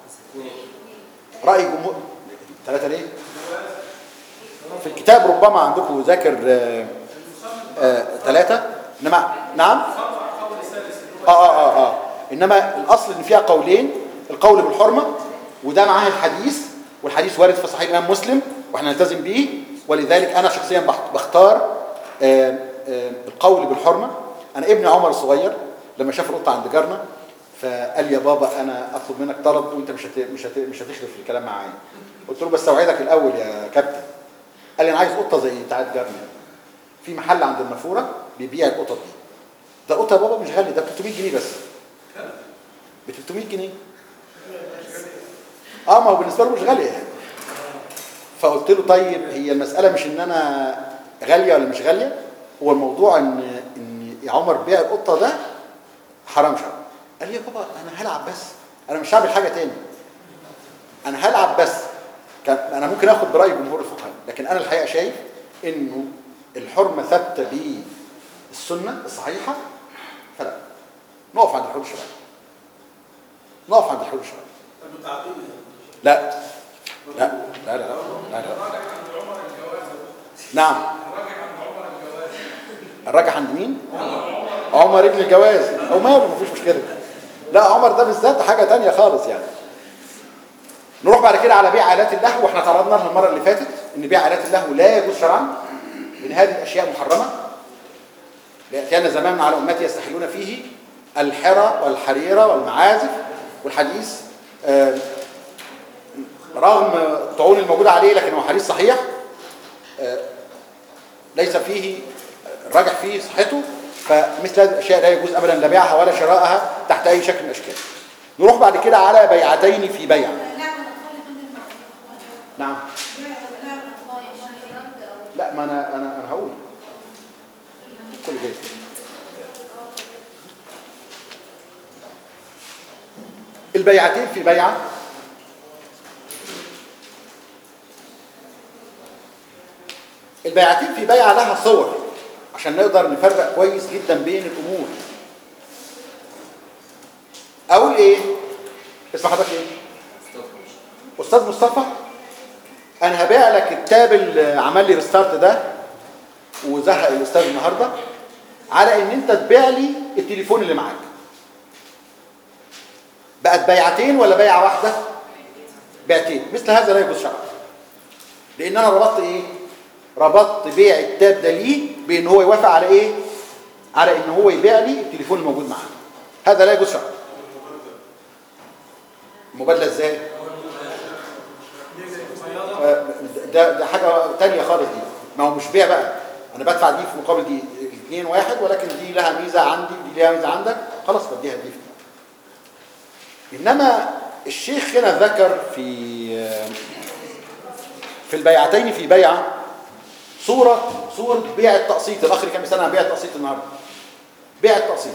راي جمهور ثلاثه ليه في الكتاب ربما عندكم ذاكر آه، آه، ثلاثه انما نعم اه اه اه اه انما الاصل ان فيها قولين القول بالحرمه وده معاه الحديث والحديث وارد في صحيح الامام مسلم واحنا نلتزم به ولذلك انا شخصيا بخ- بختار آه، آه، القول بالحرمه انا ابن عمر الصغير لما شاف القطه عند جارنا فقال يا بابا انا اطلب منك طلب وانت مش هت... مش هت... مش هتخلف في الكلام معايا قلت له بس اوعدك الاول يا كابتن قال لي انا عايز قطه زي بتاعت جارنا في محل عند النافوره بيبيع القطط دي ده القطه يا بابا مش غالي ده ب 300 جنيه بس ب 300 جنيه اه ما هو بالنسبه له مش غاليه يعني فقلت له طيب هي المساله مش ان انا غاليه ولا مش غاليه هو الموضوع ان ان يا عمر بيع القطه ده حرام شرعا قال لي يا بابا انا هلعب بس انا مش هعمل حاجه تاني انا هلعب بس كان انا ممكن اخد براي جمهور الفقهاء لكن انا الحقيقه شايف انه الحرمه ثابته بالسنه الصحيحه فلا نقف عند الحدود الشرعيه نقف عند الحدود الشرعيه لا لا لا لا لا, لا, لا. نعم الراجح عند مين عمر ابن الجواز او ماله مفيش مشكله لا عمر ده بالذات حاجه تانية خالص يعني نروح بعد كده على بيع آلات اللهو واحنا تعرضنا لها المره اللي فاتت ان بيع آلات اللهو لا يجوز شرعا لان هذه الاشياء محرمه لأتيان زمان على امتي يستحلون فيه الحرى والحريره والمعازف والحديث آه، رغم الطعون الموجوده عليه لكن هو حديث صحيح آه، ليس فيه راجح فيه صحته فمثل هذه الاشياء لا يجوز ابدا لا بيعها ولا شرائها تحت اي شكل من الاشكال نروح بعد كده على بيعتين في بيع لعب الاطفال يا فندم نعم لعب الاطفال يا فندم. لا ما انا انا انا هقول كل جاي البيعتين في بيعه البيعتين في بيعه لها صور عشان نقدر نفرق كويس جدا بين الامور اقول ايه اسم حضرتك ايه استاذ مصطفى انا هبيع لك كتاب اللي عمل لي ريستارت ده وزهق الاستاذ النهارده على ان انت تبيع لي التليفون اللي معاك بقت بيعتين ولا بيعه واحده بيعتين مثل هذا لا يجوز شرعا لان انا ربطت ايه ربطت بيع التاب ده ليه بان هو يوافق على ايه على ان هو يبيع لي التليفون الموجود معاه هذا لا يجوز شرعا مبادله ازاي آه، ده ده حاجه تانية خالص دي ما هو مش بيع بقى انا بدفع دي في مقابل دي الاثنين واحد ولكن دي لها ميزه عندي ودي لها ميزه عندك خلاص بديها دي في دي. انما الشيخ هنا ذكر في في البيعتين في بيعه صوره صوره بيع التقسيط الاخ اللي كان بيسالنا عن بيع التقسيط النهارده بيع التقسيط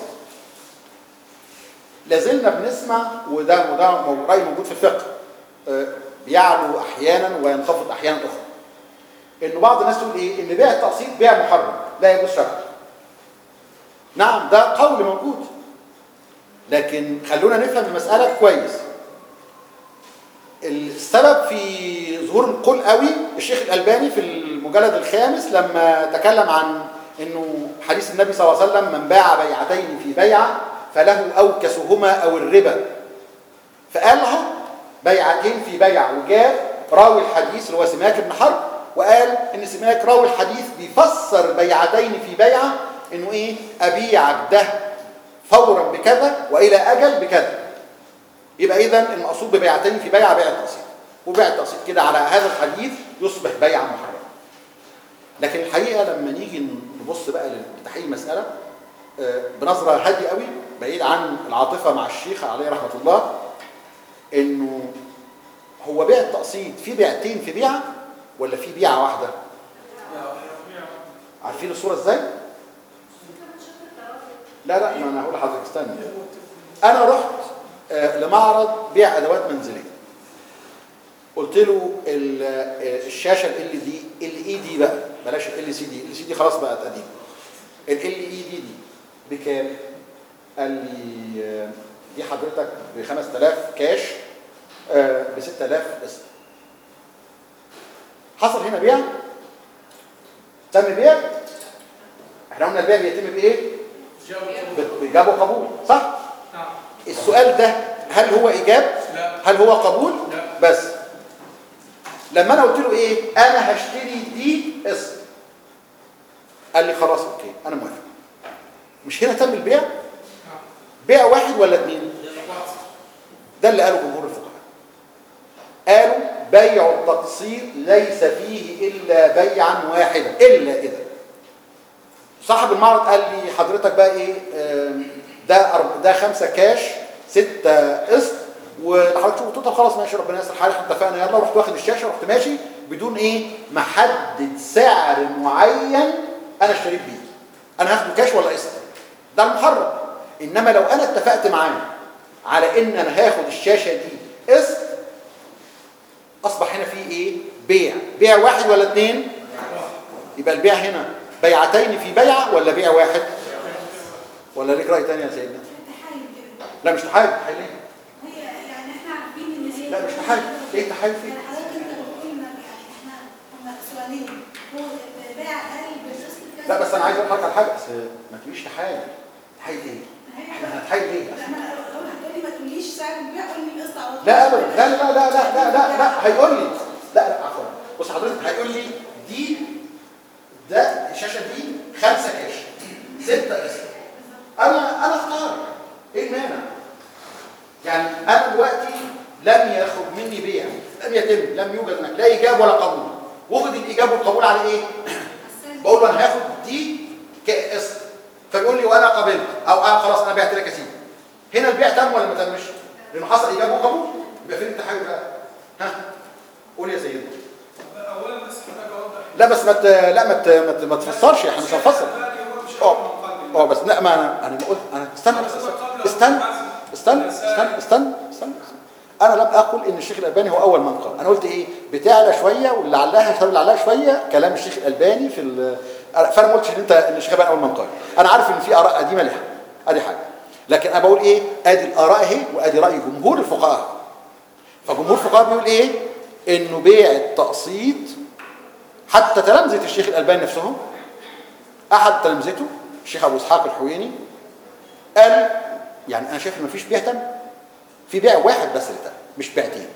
لازلنا بنسمع وده وده مو- راي موجود في الفقه آه، بيعلو احيانا وينخفض احيانا اخرى انه بعض الناس تقول ايه ان بيع التقسيط بيع محرم لا يجوز شرعا نعم ده قول موجود لكن خلونا نفهم المساله كويس السبب في ظهور القول قوي الشيخ الألباني في المجلد الخامس لما تكلم عن انه حديث النبي صلى الله عليه وسلم من باع بيعتين في بيعة فله أوكسهما أو الربا فقال له بيعتين في بيع وجاب راوي الحديث اللي هو سماك بن حرب وقال ان سماك راوي الحديث بيفسر بيعتين في بيعه انه ايه ابيعك ده فورا بكذا والى اجل بكذا يبقى اذا المقصود ببيعتين في بيعه بيع التقسيط وبيع التقسيط كده على هذا الحديث يصبح بيعا محرما لكن الحقيقه لما نيجي نبص بقى لتحقيق المساله آه، بنظره هاديه قوي بعيد عن العاطفه مع الشيخ عليه رحمه الله انه هو بيع التقسيط في بيعتين في بيعه ولا في بيعه واحده عارفين الصوره ازاي لا لا ما انا هقول لحضرتك استنى انا رحت آه، لمعرض بيع ادوات منزليه قلت له ال- آه، الشاشه ال دي ال اي دي بقى بلاش ال سي دي ال سي دي خلاص بقت قديمه ال ال اي دي دي بكام قال لي آه، دي حضرتك ب 5000 كاش ب 6000 قسط حصل هنا بيع تم بيع احنا قلنا البيع بيتم بايه ب- بايجاب وقبول صح نعم السؤال ده هل هو ايجاب لا هل هو قبول لا. بس لما انا قلت له ايه انا هشتري دي قسط قال لي خلاص اوكي انا موافق مش هنا تم البيع بيع واحد ولا اتنين ده اللي قاله جمهور الفقهاء قالوا بيع التقسيط ليس فيه الا بيعا واحدا الا اذا صاحب المعرض قال لي حضرتك بقى ايه آم، ده أرب- ده خمسه كاش سته قسط وحضرتك شوف قلت له طب خلاص ماشي ربنا يستر حالي احنا اتفقنا يلا رحت واخد الشاشه رحت ماشي بدون ايه محدد سعر معين انا اشتريت بيه انا هاخده كاش ولا قسط ده المحرم انما لو انا اتفقت معاه على ان انا هاخد الشاشه دي قسط اصبح هنا في ايه بيع بيع واحد ولا اتنين يبقى البيع هنا بيعتين في بيعه ولا بيع واحد ولا ليك راي تاني يا سيدنا تحايل كده لا مش تحايل تحايل ايه هي يعني احنا عارفين ان هي لا مش تحايل ايه تحايل فيه يعني حضرتك انت بتقول ان يعني احنا هما سؤالين هو بيع اقل بالقسط كذا لا بس انا عايز اقول لك على حاجه بس ما تقوليش تحايل تحايل ايه احنا هنتحايل ليه لما انا اقول هتقولي ما تقوليش سعر البيع قول لي القسط على طول لا ابدا لا لا لا لا لا لا لا هيقول لي لا لا عفوا بص حضرتك هيقول لي دي ده الشاشه دي خمسه كاش سته قسط انا انا اختار ايه المانع يعني انا دلوقتي لم يخرج مني بيع لم يتم لم يوجد هناك لا ايجاب ولا قبول وجد الايجاب والقبول على ايه بقول له انا هاخد دي كقسط فبيقول لي وانا قبلت او انا خلاص انا بعت لك يا سيدي هنا البيع تم ولا ما تمش لانه حصل ايجاب وقبول يبقى فين التحايل بقى ها قول يا سيدنا اولا بس حضرتك اوضح لا بس ما ت... لا ما ت... ما, ت... ما تفسرش احنا مش هنفسر اه اه بس لا ما انا انا ما قلت انا استنى بس استنى استنى استنى استنى استنى انا لم اقل ان الشيخ الالباني هو اول من قال انا قلت ايه بتعلى شويه واللي علاها اللي علاها شويه كلام الشيخ الالباني في ال... فانا ما قلتش ان انت ان الشيخ الالباني اول من قال انا عارف ان في اراء قديمه لها ادي حاجه لكن انا بقول ايه ادي الاراء اهي وادي راي جمهور الفقهاء فجمهور الفقهاء بيقول ايه انه بيع التقسيط حتى تلامذه الشيخ الالباني نفسهم احد تلامذته الشيخ ابو اسحاق الحويني قال يعني انا شايف ان مفيش بيع تم في بيع واحد بس اللي تم مش بيعتين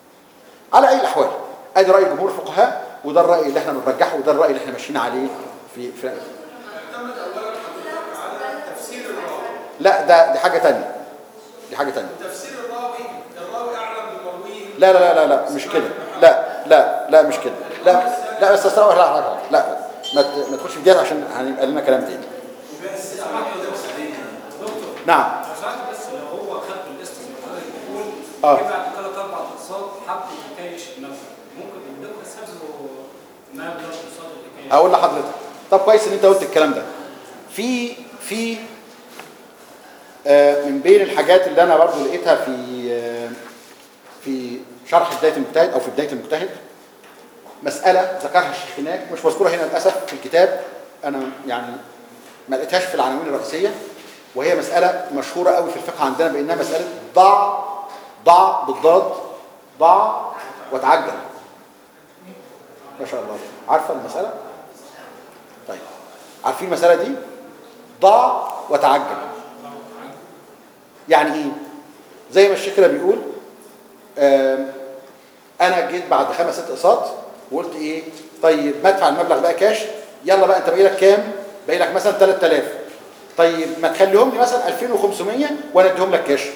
على اي الاحوال ادي راي جمهور الفقهاء وده الراي اللي احنا بنرجحه وده الراي اللي احنا ماشيين عليه في في اعتمد اولا حضرتك على تفسير الراوي لا ده دي حاجه تانية دي حاجه تانية تفسير الراوي الراوي اعلم بمرويه لا لا لا لا لا مش كده لا لا لا مش كده لا لا بس استنى لا لا لا لا ما ت- ما تخش في ديت عشان هيبقى لنا كلام تاني نعم لو سمحت بس لو هو خد القسط زي ما حضرتك بتقول آه. يبعت ثلاث اربع اقساط حب يكايش المبلغ ممكن الدكتور ساب له مبلغ قصاد الحكايه هقول لحضرتك طب كويس ان انت قلت الكلام ده في في آه، من بين الحاجات اللي انا برضو لقيتها في آه، في شرح بدايه المجتهد او في بدايه المجتهد مساله ذكرها الشيخ هناك مش مذكوره هنا للاسف في الكتاب انا يعني ما لقيتهاش في العناوين الرئيسيه وهي مساله مشهوره قوي في الفقه عندنا بانها مساله ضع ضع بالضاد ضع وتعجل ما شاء الله عارفه المساله طيب عارفين المساله دي ضع وتعجل يعني ايه زي ما الشيخ كده بيقول آم، انا جيت بعد خمس ست اقساط وقلت ايه طيب ما ادفع المبلغ بقى كاش يلا بقى انت باقي لك كام باقي لك مثلا 3000 طيب ما تخليهم لي مثلا 2500 وانا اديهم لك كاش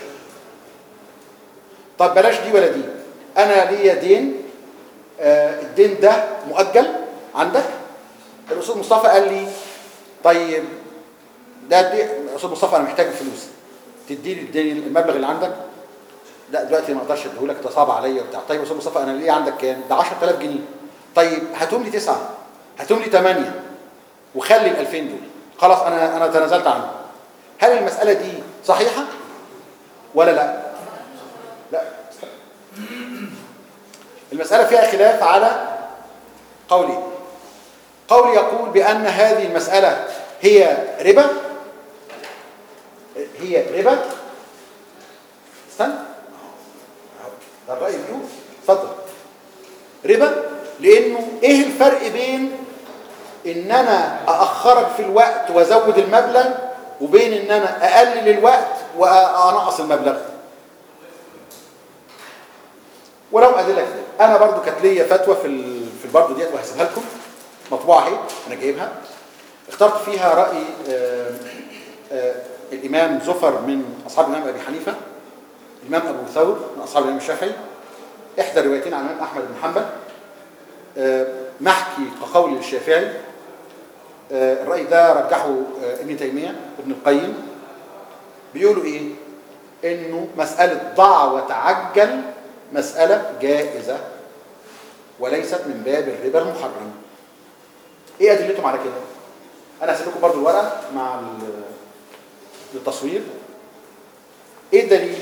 طب بلاش دي ولا دي انا ليا دين آه الدين ده مؤجل عندك الاستاذ مصطفى قال لي طيب ده دي الاستاذ مصطفى انا محتاج فلوس تديني الدين المبلغ اللي عندك لا دلوقتي ما اقدرش اديهولك ده صعب عليا وبتاع طيب يا استاذ مصطفى انا ليه عندك كام ده 10000 جنيه طيب هاتهم لي تسعه هاتهم لي ثمانيه وخلي ال 2000 دول خلاص انا انا تنازلت عنه هل المساله دي صحيحه ولا لا لا المساله فيها خلاف على قولين قول يقول بان هذه المساله هي ربا هي ربا استنى ده الرأي بيقول اتفضل ربا لانه ايه الفرق بين ان انا ااخرك في الوقت وازود المبلغ وبين ان انا اقلل الوقت وانقص المبلغ ولو ادله كده انا برضو كانت ليا فتوى في ال- في البرضو ديت وهسيبها لكم مطبوعه اهي انا جايبها اخترت فيها راي آه، آه، الامام زفر من اصحاب الامام ابي حنيفه الامام ابو ثور من اصحاب الامام الشافعي احدى روايتين عن الامام احمد بن حنبل آه، محكي كقول الشافعي آه، الراي ده رجحه آه، ابن تيميه ابن القيم بيقولوا ايه انه مساله ضع وتعجل مساله جائزه وليست من باب الربا المحرم ايه ادلتهم على كده انا هسيب لكم برضو الورقه مع ال- التصوير ايه الدليل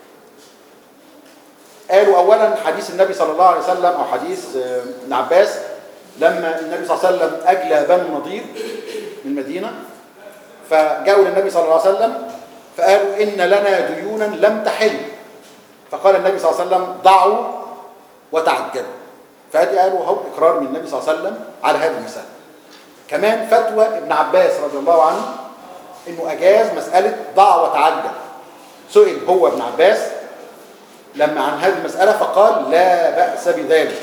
قالوا اولا حديث النبي صلى الله عليه وسلم او حديث آه، ابن عباس لما النبي صلى الله عليه وسلم اجلى بنو النضير من المدينه فجاءوا للنبي صلى الله عليه وسلم فقالوا ان لنا ديونا لم تحل فقال النبي صلى الله عليه وسلم ضعوا وتعجلوا فادي قالوا هو اقرار من النبي صلى الله عليه وسلم على هذه المساله كمان فتوى ابن عباس رضي الله عنه انه اجاز مساله ضع وتعجل سئل هو ابن عباس لما عن هذه المساله فقال لا باس بذلك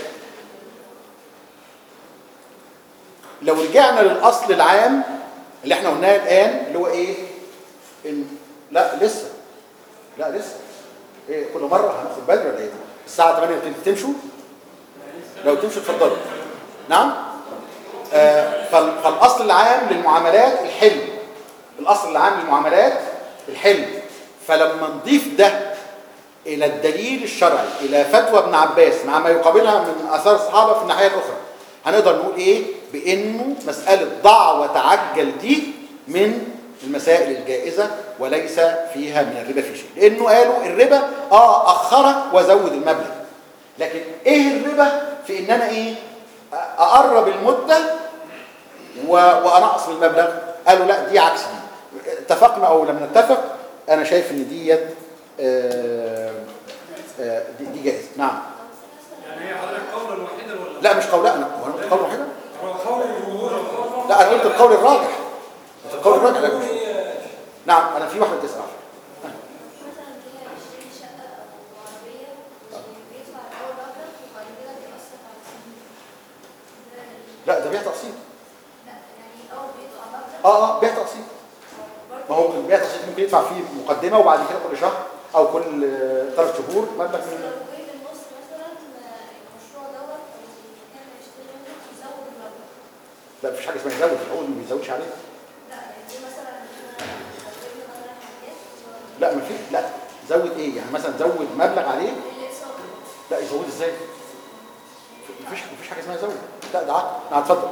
لو رجعنا للاصل العام اللي احنا قلناه الان اللي هو ايه إن لا لسه لا لسه ايه كل مره هناخد بدري ولا ايه الساعه 8 تمشوا لو تمشوا اتفضلوا نعم آه فال- فالاصل العام للمعاملات الحلم الاصل العام للمعاملات الحلم فلما نضيف ده الى الدليل الشرعي الى فتوى ابن عباس مع ما يقابلها من اثار الصحابه في الناحيه الاخرى هنقدر نقول ايه بانه مساله ضع وتعجل دي من المسائل الجائزه وليس فيها من الربا في شيء لانه قالوا الربا اه اخرك وزود المبلغ لكن ايه الربا في ان انا ايه اقرب المده و... وانقص من المبلغ قالوا لا دي عكس دي اتفقنا او لم نتفق انا شايف ان ديت آه، آه، دي, دي جائزه نعم يعني هي حضرتك قولا واحدا ولا لا مش قول لا انا هو انا قلت قول واحده هو قول الجمهور وقول لا انا قلت القول الراجح قلت القول الراجح لا مش نعم انا في واحده تسال مثلا هي يشتري شقة أو عربية بيدفع الأول مبلغ وبعد كده بيقسط على سنين. ده- لا ده بيع تقسيط لا يعني الأول بيدفع مبلغ اه اه بيع تقسيط ما هو بيع تقسيط ممكن يدفع فيه مقدمه وبعد كده كل شهر او كل ثلاث شهور مبلغ بس من لو جه في النص مثلا آه، المشروع دوت أو المكان اللي هيشتري منه يزود المبلغ لا مفيش حاجه اسمها يزود العقود ما بيزودش عليه لا يعني دي مثلا زودنا مثلا حاجات لا ما في لا زود ايه يعني مثلا زود مبلغ عليه الأقساط لا يزود ازاي مفيش مفيش حاجه اسمها يزود لا ده عقد نعم اتفضل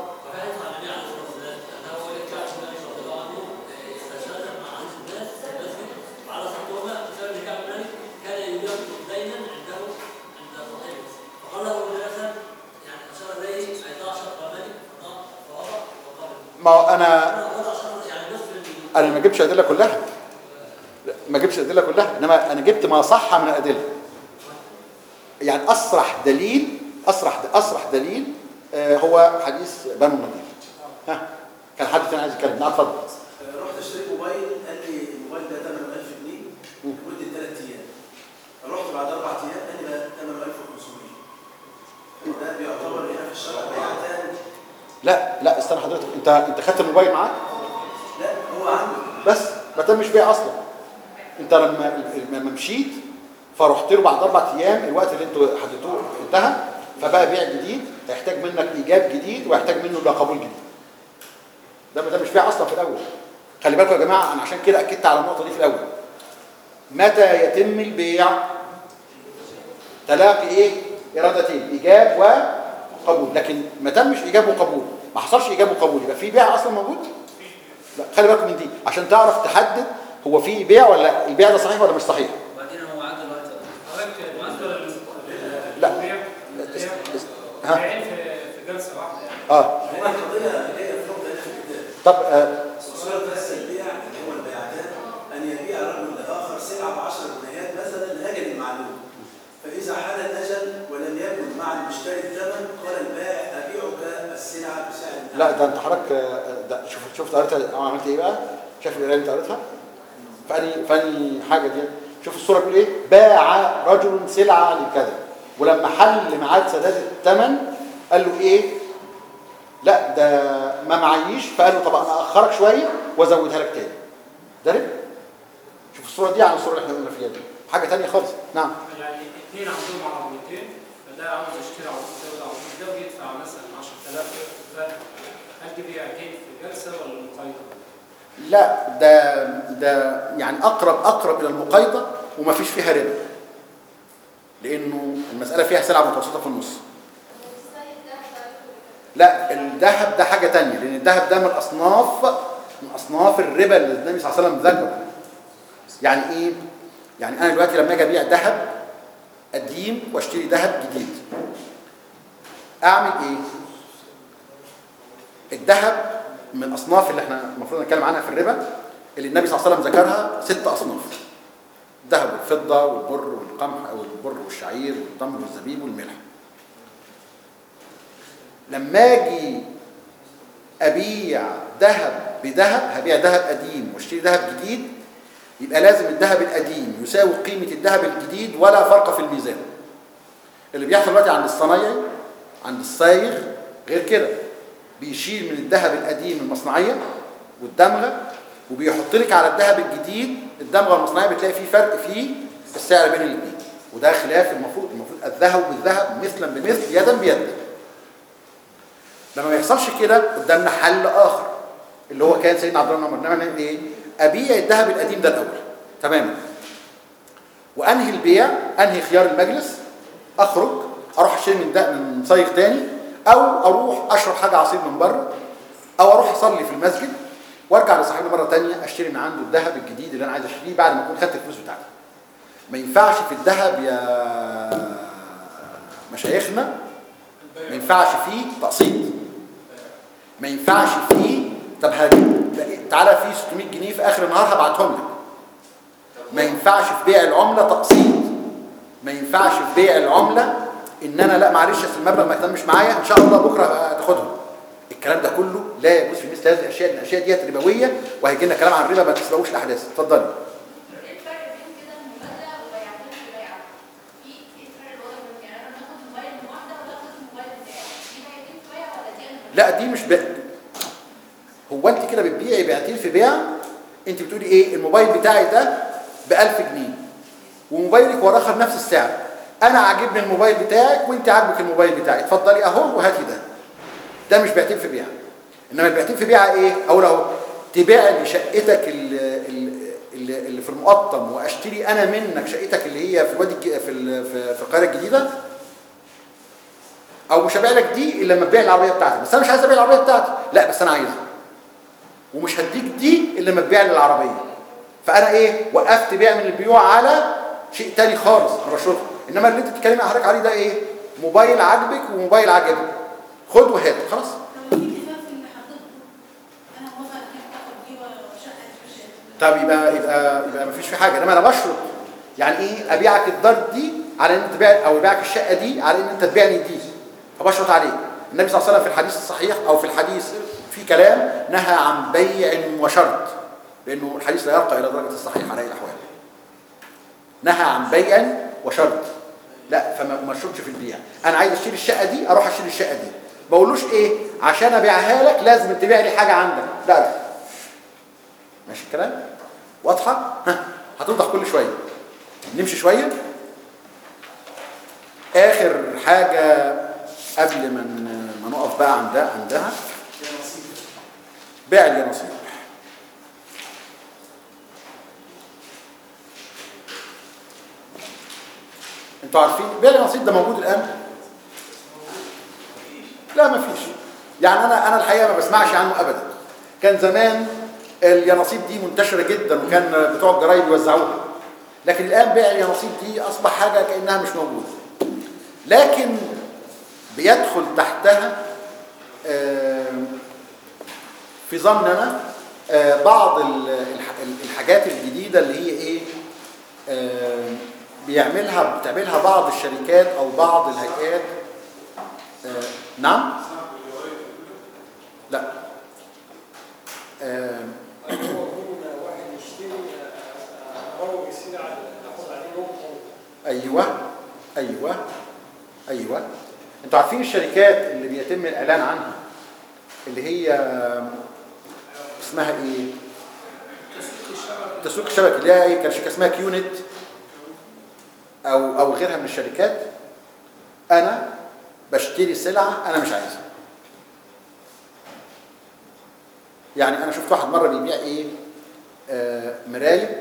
ما هو انا انا ما جبتش الادله كلها لا، ما جبتش الادله كلها انما انا جبت ما صح من الادله يعني اصرح دليل اصرح اصرح دليل آه، هو حديث بنو النضير ها كان حد تاني عايز يتكلم نعم اتفضل رحت اشتري موبايل قال لي الموبايل ده ثمنه 1000 جنيه لمده ثلاث ايام رحت بعد اربع ايام قال لي ده ثمنه 1500 ده بيعتبر هنا في الشرع استنى حضرتك انت انت خدت الموبايل معاك لا هو عنده بس ما تمش بيع اصلا انت لما لما مشيت فرحت له بعد اربع ايام الوقت اللي انتوا حددتوه انتهى فبقى بيع جديد هيحتاج منك ايجاب جديد ويحتاج منه لا قبول جديد ده ده مش بيع اصلا في الاول خلي بالكم يا جماعه انا عشان كده اكدت على النقطه دي في الاول متى يتم البيع تلاقي ايه ارادتين ايجاب وقبول لكن ما تمش ايجاب وقبول ما حصلش ايجاب وقبول يبقى في بيع اصلا موجود لا خلي بالكم من دي عشان تعرف تحدد هو في بيع ولا البيع ده صحيح ولا مش صحيح وبعدين هو عنده الوقت حضرتك بالنسبه لا. للبيع اس- اس- ها بيعين في في جلسه واحده يعني اه هو القضيه هي في نقطه هنا في الكتاب طب آه صورة بس البيع اللي هو البيعتان أن يبيع رجل لآخر سلعة بعشر جنيهات مثلا لأجل معلوم فإذا حان الأجل ولم يكن مع المشتري الثمن قال البائع أبيعك السلعة بسعر لا ده انت حضرتك آه، ده شوف شفت قريتها أو عملت ايه بقى شايف القرايه اللي انت قريتها فاني فاني حاجه دي شوف الصوره بتقول ايه باع رجل سلعه لكذا ولما حل ميعاد سداد الثمن قال له ايه لا ده ما معيش فقال له طب انا اخرك شويه وازودها لك تاني ده ربح شوف الصوره دي عن الصوره اللي احنا قلنا فيها دي حاجه تانية خالص نعم يعني اثنين عندهم عربيتين فده عاوز يشتري عربيتين وده عاوز ده بيدفع مثلا 10000 هل دي بيعتين في جلسه ولا مقايضه؟ لا ده ده يعني اقرب اقرب الى المقايضه وما فيش فيها ربا لانه المساله فيها سلعه متوسطه في النص لا الذهب ده حاجه تانية لان الذهب ده من اصناف من اصناف الربا اللي النبي صلى الله عليه وسلم ذكره يعني ايه يعني انا دلوقتي لما اجي ابيع ذهب قديم واشتري ذهب جديد اعمل ايه الذهب من الاصناف اللي احنا المفروض نتكلم عنها في الربا اللي النبي صلى الله عليه وسلم ذكرها ست اصناف الذهب والفضه والبر والقمح او البر والشعير والتمر والزبيب والملح لما اجي ابيع ذهب بذهب هبيع ذهب قديم واشتري ذهب جديد يبقى لازم الذهب القديم يساوي قيمه الذهب الجديد ولا فرق في الميزان اللي بيحصل دلوقتي عند الصنايعي عند الصايغ غير كده بيشيل من الذهب القديم المصنعيه والدمغه وبيحط لك على الذهب الجديد الدمغه المصنعيه بتلاقي فيه فرق في السعر بين الاثنين وده خلاف المفروض المفروض الذهب بالذهب مثلا بمثل يدا بيد لما ما يحصلش كده قدامنا حل اخر اللي هو كان سيدنا عبد الله بن عمر نعمل نعمل ايه ابيع الذهب القديم ده الاول تماما وانهي البيع انهي خيار المجلس اخرج اروح اشتري من ده من صيغ تاني او اروح اشرب حاجه عصير من بره او اروح اصلي في المسجد وارجع لصاحبي مره تانية اشتري من عنده الذهب الجديد اللي انا عايز اشتريه بعد ما اكون خدت الفلوس بتاعتي ما ينفعش في الذهب يا مشايخنا ما ينفعش فيه تقسيط ما ينفعش فيه طب هجيب تعالى فيه 600 جنيه في اخر النهار هبعتهم لك ما ينفعش في بيع العمله تقسيط ما ينفعش في بيع العمله ان انا لا معلش اصل المبلغ ما تمش معايا ان شاء الله بكره هتاخدهم الكلام ده كله لا يجوز في مثل هذه الاشياء الاشياء ديت ربويه وهيجي لنا كلام عن الربا ما تسبقوش الاحداث اتفضلي ايه الفرق بين كده المبادئ وبيعتين في بيعه؟ في ايه الفرق اللي هو يعني انا باخد موبايل من واحده ولا باخد الموبايل بتاعي؟ دي بيعتين في بيعه ولا دي انا لا دي مش ب... هو انت كده بتبيعي بيعتين في بيع انت بتقولي ايه الموبايل بتاعي ده ب 1000 جنيه وموبايلك وراه خد نفس السعر انا عاجبني الموبايل بتاعك وانت عاجبك الموبايل بتاعي اتفضلي اهو وهاتي ده ده مش بيعتين في بيع انما البيعتين في بيع ايه اقول اهو تبيع لي شقتك اللي, اللي, اللي في المقطم واشتري انا منك شقتك اللي هي في الوادي الج- في ال- في في القاهره الجديده او مش هبيع لك دي الا لما تبيع العربيه بتاعتك بس انا مش عايز ابيع العربيه بتاعتي لا بس انا عايزها ومش هديك دي الا لما تبيع لي العربيه فانا ايه وقفت بيع من البيوع على شيء تاني خالص انا بشرطه انما اللي انت بتتكلمي مع حضرتك عليه ده ايه موبايل عاجبك وموبايل عاجبك خد وهات خلاص لو في خلاف ان حضرتك انا موافقه انك تاخد دي وشقه في الشارع طب يبقى يبقى يبقى مفيش في حاجه انما انا بشرط يعني ايه ابيعك الدار دي على ان انت تبيع او ابيعك الشقه دي على ان انت تبيعني دي فبشرط عليك النبي صلى الله عليه وسلم في الحديث الصحيح او في الحديث في كلام نهى عن بيع وشرط لانه الحديث لا يرقى الى درجه الصحيح على اي الاحوال نهى عن بيع وشرط لا فما ما اشرطش في البيع انا عايز اشتري الشقه دي اروح اشتري الشقه دي ما بقولوش ايه عشان ابيعها لك لازم تبيع لي حاجه عندك لا لا ماشي الكلام واضحه ها هتوضح كل شويه نمشي شويه اخر حاجه قبل ما ن- ما نقف بقى عندها عندها بيع اليانصيب انتوا عارفين بيع اليانصيب ده موجود الان لا ما فيش يعني انا انا الحقيقه ما بسمعش عنه ابدا كان زمان اليانصيب دي منتشره جدا وكان بتوع الجرايد يوزعوها لكن الان بيع اليانصيب دي اصبح حاجه كانها مش موجوده لكن بيدخل تحتها آم، في ظن انا آه، بعض ال- الح- الحاجات الجديده اللي هي ايه آم، بيعملها بتعملها بعض الشركات او بعض الهيئات آه، نعم لا آم، هو ممكن واحد يشتري هو سلعة ناخد عليه يوم ايوه ايوه ايوه انتوا عارفين الشركات اللي بيتم الاعلان عنها اللي هي اسمها ايه تسويق الشبكه اللي هي ايه كان شركه اسمها كيونت او او غيرها من الشركات انا بشتري سلعه انا مش عايزها يعني انا شفت واحد مره بيبيع ايه آه مرايه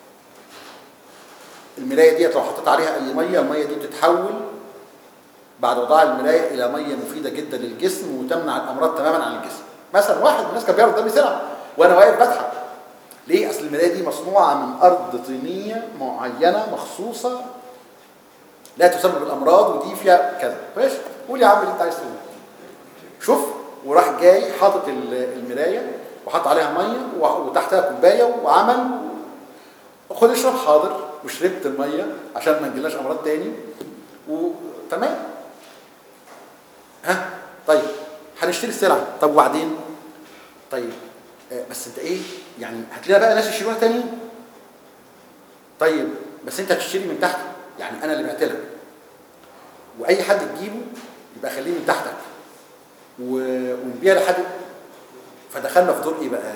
المرايه ديت لو حطيت عليها اي ميه الميه دي بتتحول بعد وضع المرايه الى ميه مفيده جدا للجسم وتمنع الامراض تماما عن الجسم مثلا واحد من الناس كان بيعرض قدامي سلعه وانا واقف بضحك ليه اصل المرايه دي مصنوعه من ارض طينيه معينه مخصوصه لا تسبب الامراض ودي فيها كذا ماشي قول يا عم اللي انت عايز تقوله شوف وراح جاي حاطط ال- المرايه وحط عليها ميه وح- وتحتها كوبايه وعمل خد اشرب حاضر وشربت الميه عشان ما نجيلناش امراض تاني وتمام ها طيب هنشتري السلعه طب وبعدين طيب آه، بس انت ايه يعني هتلاقي بقى ناس يشتروها تاني طيب بس انت هتشتري من تحت يعني انا اللي بعت لك واي حد تجيبه يبقى خليه من تحتك و- ونبيع لحد فدخلنا في دور ايه بقى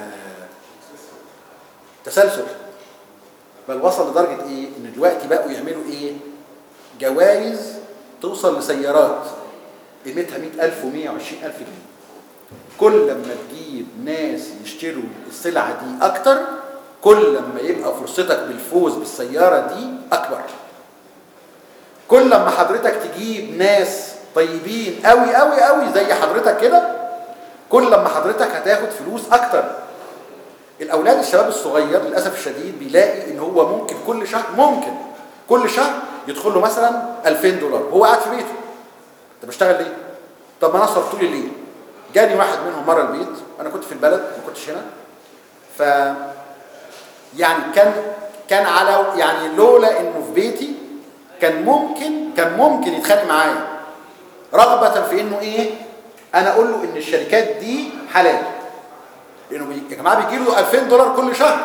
تسلسل بل وصل لدرجه ايه ان دلوقتي بقوا يعملوا ايه جوائز توصل لسيارات قيمتها 100000 و120000 جنيه كل لما تجيب ناس يشتروا السلعه دي اكتر كل لما يبقى فرصتك بالفوز بالسياره دي اكبر كل لما حضرتك تجيب ناس طيبين قوي قوي قوي زي حضرتك كده كل لما حضرتك هتاخد فلوس اكتر الاولاد الشباب الصغير للاسف الشديد بيلاقي ان هو ممكن كل شهر ممكن كل شهر يدخل له مثلا 2000 دولار هو قاعد في بيته انت بشتغل ليه طب ما انا اسهر طول الليل جاني واحد منهم مره البيت انا كنت في البلد ما كنتش هنا ف يعني كان كان على يعني لولا انه في بيتي كان ممكن كان ممكن يتخانق معايا رغبه في انه ايه انا اقول له ان الشركات دي حلال لانه بي... يا جماعه بيجي له 2000 دولار كل شهر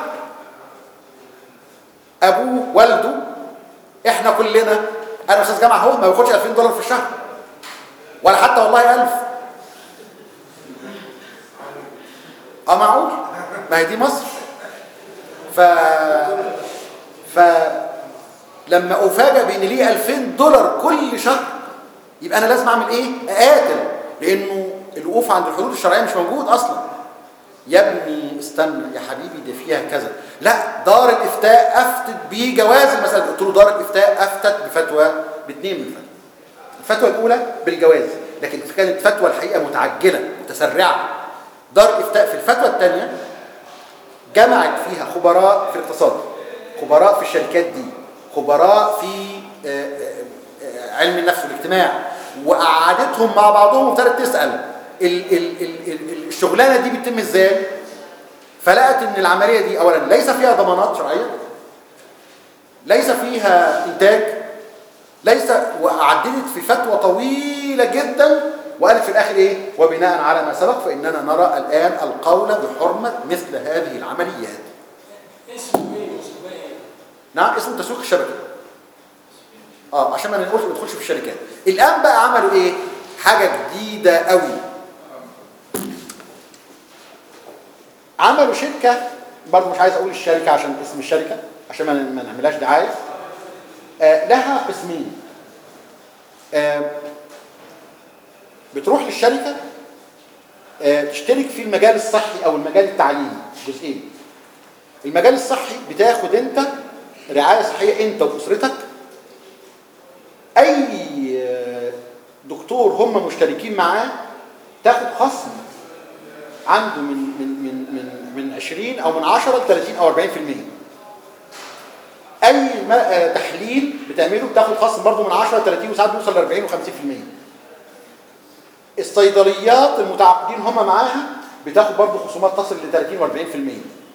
ابوه والده احنا كلنا انا استاذ جامعه اهو ما بياخدش 2000 دولار في الشهر ولا حتى والله 1000 اه معقول ما هي دي مصر ف ف لما افاجئ بان ليه 2000 دولار كل شهر يبقى انا لازم اعمل ايه اقاتل لانه الوقوف عند الحدود الشرعيه مش موجود اصلا يا ابني استنى يا حبيبي ده فيها كذا لا دار الافتاء افتت بيه جواز المساله قلت له دار الافتاء افتت بفتوى باثنين من الفتوى الفتوى الاولى بالجواز لكن كانت فتوى الحقيقه متعجله متسرعه دار الافتاء في الفتوى الثانيه جمعت فيها خبراء في الاقتصاد خبراء في الشركات دي خبراء في آه، آه، آه، علم النفس والاجتماع وقعدتهم مع بعضهم وابتدت تسال ال- ال- ال- ال- الشغلانه دي بتتم ازاي فلقت ان العمليه دي اولا ليس فيها ضمانات شرعيه ليس فيها انتاج ليس وعدلت في فتوى طويله جدا وقالت في الاخر ايه وبناء على ما سبق فاننا نرى الان القول بحرمه مثل هذه العمليات اسمه ايه اسمه ايه نعم اسمه تسويق الشبكه اه عشان ما نقولش ما ندخلش في الشركات الان بقى عملوا ايه حاجه جديده قوي عملوا شركه برضه مش عايز اقول الشركه عشان اسم الشركه عشان ما ما نعملهاش دعايه آه لها قسمين آه بتروح للشركه آه تشترك في المجال الصحي او المجال التعليمي جزئين المجال الصحي بتاخد انت رعايه صحيه انت واسرتك اي آه، دكتور هم مشتركين معاه تاخد خصم عنده من من من من من 20 او من 10 ل 30 او 40% اي ما- آه، تحليل بتعمله بتاخد خصم برضه من 10 ل 30 وساعات بيوصل ل 40 و50% الصيدليات المتعاقدين هم معاها بتاخد برضه خصومات تصل ل 30 و40%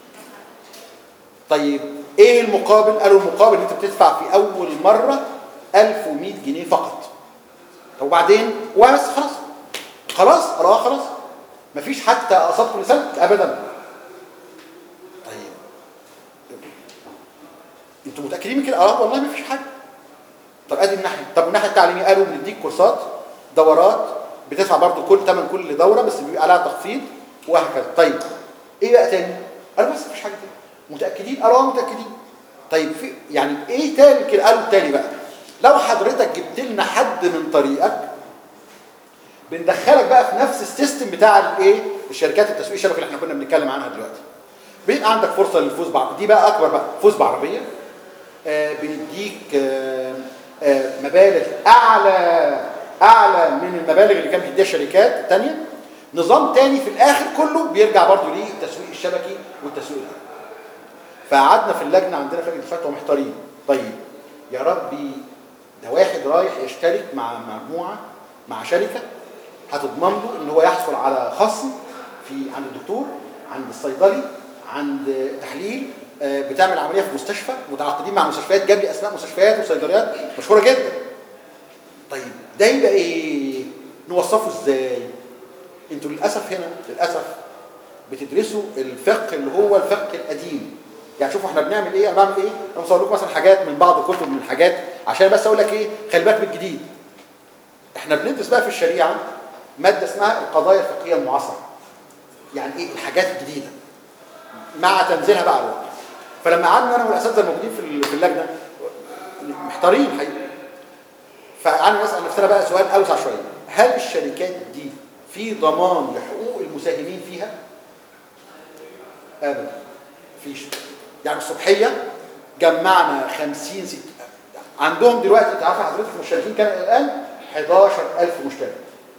طيب ايه المقابل؟ قالوا المقابل ان انت بتدفع في اول مره 1100 جنيه فقط. طب وبعدين؟ وبس خلاص. خلاص؟ قالوا اه خلاص. مفيش حتى اقساط كل سنه؟ ابدا. طيب انتوا متاكدين من كده؟ اه والله مفيش حاجه. طب ادي الناحيه، طب الناحيه التعليميه قالوا بنديك كورسات دورات بتدفع برضه كل ثمن كل دوره بس بيبقى عليها تخفيض وهكذا. طيب ايه بقى تاني؟ قالوا بس مفيش حاجه تاني. متاكدين؟ قالوا اه متاكدين. طيب في يعني ايه تاني كده؟ قالوا التاني بقى. لو حضرتك جبت لنا حد من طريقك بندخلك بقى في نفس السيستم بتاع الايه؟ الشركات التسويق الشبكه اللي احنا كنا بنتكلم عنها دلوقتي. بيبقى عندك فرصه للفوز بعربيه دي بقى اكبر بقى فوز بعربيه آه بنديك آه آه مبالغ اعلى اعلى من المبالغ اللي كانت بتديها الشركات الثانيه نظام تاني في الاخر كله بيرجع برضه للتسويق الشبكي والتسويق الآلي. فقعدنا في اللجنه عندنا في لجنه الفتوى محتارين طيب يا ربي ده واحد رايح يشترك مع مجموعه مع شركه هتضمن له ان هو يحصل على خصم في عند الدكتور عند الصيدلي عند تحليل آه، بتعمل عمليه في مستشفى متعاقدين مع مستشفيات جاب لي اسماء مستشفيات وصيدليات مشهوره جدا طيب ده يبقى ايه نوصفه ازاي انتوا للاسف هنا للاسف بتدرسوا الفقه اللي هو الفقه القديم يعني شوفوا احنا بنعمل ايه انا بعمل ايه انا مصور لكم مثلا حاجات من بعض الكتب من الحاجات عشان بس اقول لك ايه خلي بالك من الجديد احنا بندرس بقى في الشريعه ماده اسمها القضايا الفقهيه المعاصره يعني ايه الحاجات الجديده مع تنزيلها بقى على الواقع فلما قعدنا انا والاساتذه الموجودين في ال- في اللجنه محتارين حقيقي فقعدنا نسال نفسنا بقى سؤال اوسع شويه هل الشركات دي في ضمان لحقوق المساهمين فيها؟ ابدا مفيش يعني الصبحيه جمعنا 50 ست عندهم دلوقتي انت عارف حضرتك المشتركين كان الان 11000 مشترك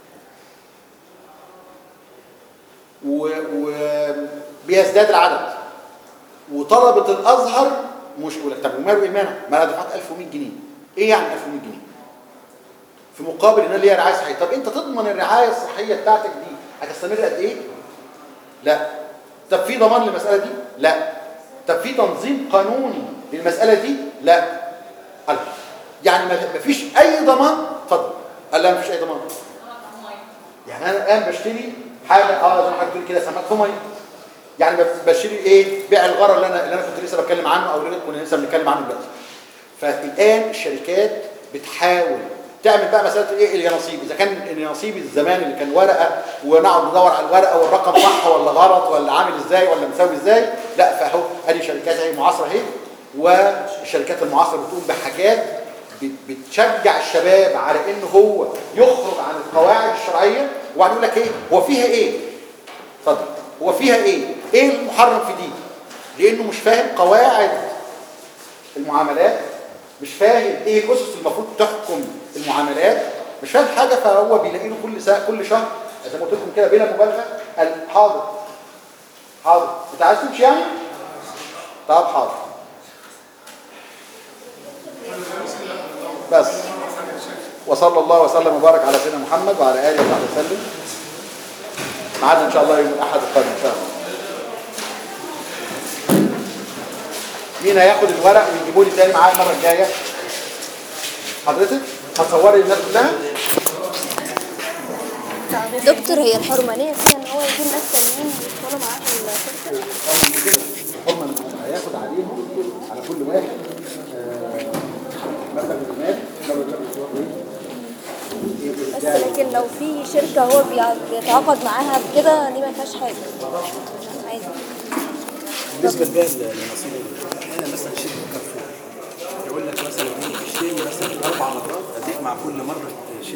وبيزداد العدد وطلبة الازهر مش يقول لك طب وماله ايمانه؟ ما انا دفعت 1100 جنيه ايه يعني 1100 جنيه؟ في مقابل ان انا ليا رعايه صحيه طب انت تضمن الرعايه الصحيه بتاعتك دي هتستمر قد ايه؟ لا طب في ضمان للمساله دي؟ لا طب في تنظيم قانوني للمساله دي؟ لا قال يعني ما ما فيش اي ضمان اتفضل قال لا ما فيش اي ضمان يعني انا الان بشتري حاجه اه زي ما حضرتك بتقول كده سمك في ميه يعني بس- بشتري ايه بيع الغرر اللي انا اللي انا كنت لسه بتكلم عنه او اللي كنا لسه بنتكلم عنه دلوقتي فالان الشركات بتحاول تعمل بقى مساله ايه اليانصيب اذا كان اليانصيب الزمان اللي كان ورقه ونقعد ندور على الورقه والرقم صح ولا غلط ولا عامل ازاي ولا مساوي ازاي لا فاهو ادي شركات اهي معاصره اهي والشركات المعاصره بتقوم بحاجات بت- بتشجع الشباب على ان هو يخرج عن القواعد الشرعيه وبعدين يقول لك ايه هو فيها ايه اتفضل هو فيها ايه ايه المحرم في دي لانه مش فاهم قواعد المعاملات مش فاهم ايه الاسس اللي المفروض تحكم المعاملات مش فاهم حاجه فهو بيلاقي له كل ساعه كل شهر زي ما قلت لكم كده بلا مبالغه قال حاضر حاضر انت عايز تمشي يعني؟ طب حاضر بس وصلى الله وسلم وبارك على سيدنا محمد وعلى اله وصحبه وسلم معانا ان شاء الله يوم الاحد القادم ان شاء الله مين هياخد الورق ويجيبوا لي تاني معايا المره الجايه حضرتك هتصوري الناس كلها دكتور هي الحرمانية فيها ان هو يجيب ناس تانيين يدخلوا معاه في الشركة هم هياخد عليهم على كل واحد آه، مثلا المال لو الراجل هو إيه؟ بس لكن لو في شركه هو بيع- بيتعاقد معاها بكده دي ما فيهاش حاجه عادي بالنسبه لبيع المناصير احيانا مثلا شركه كارفور يقول لك مثلا ايه اشتري مثلا اربع مرات اديك مع كل مره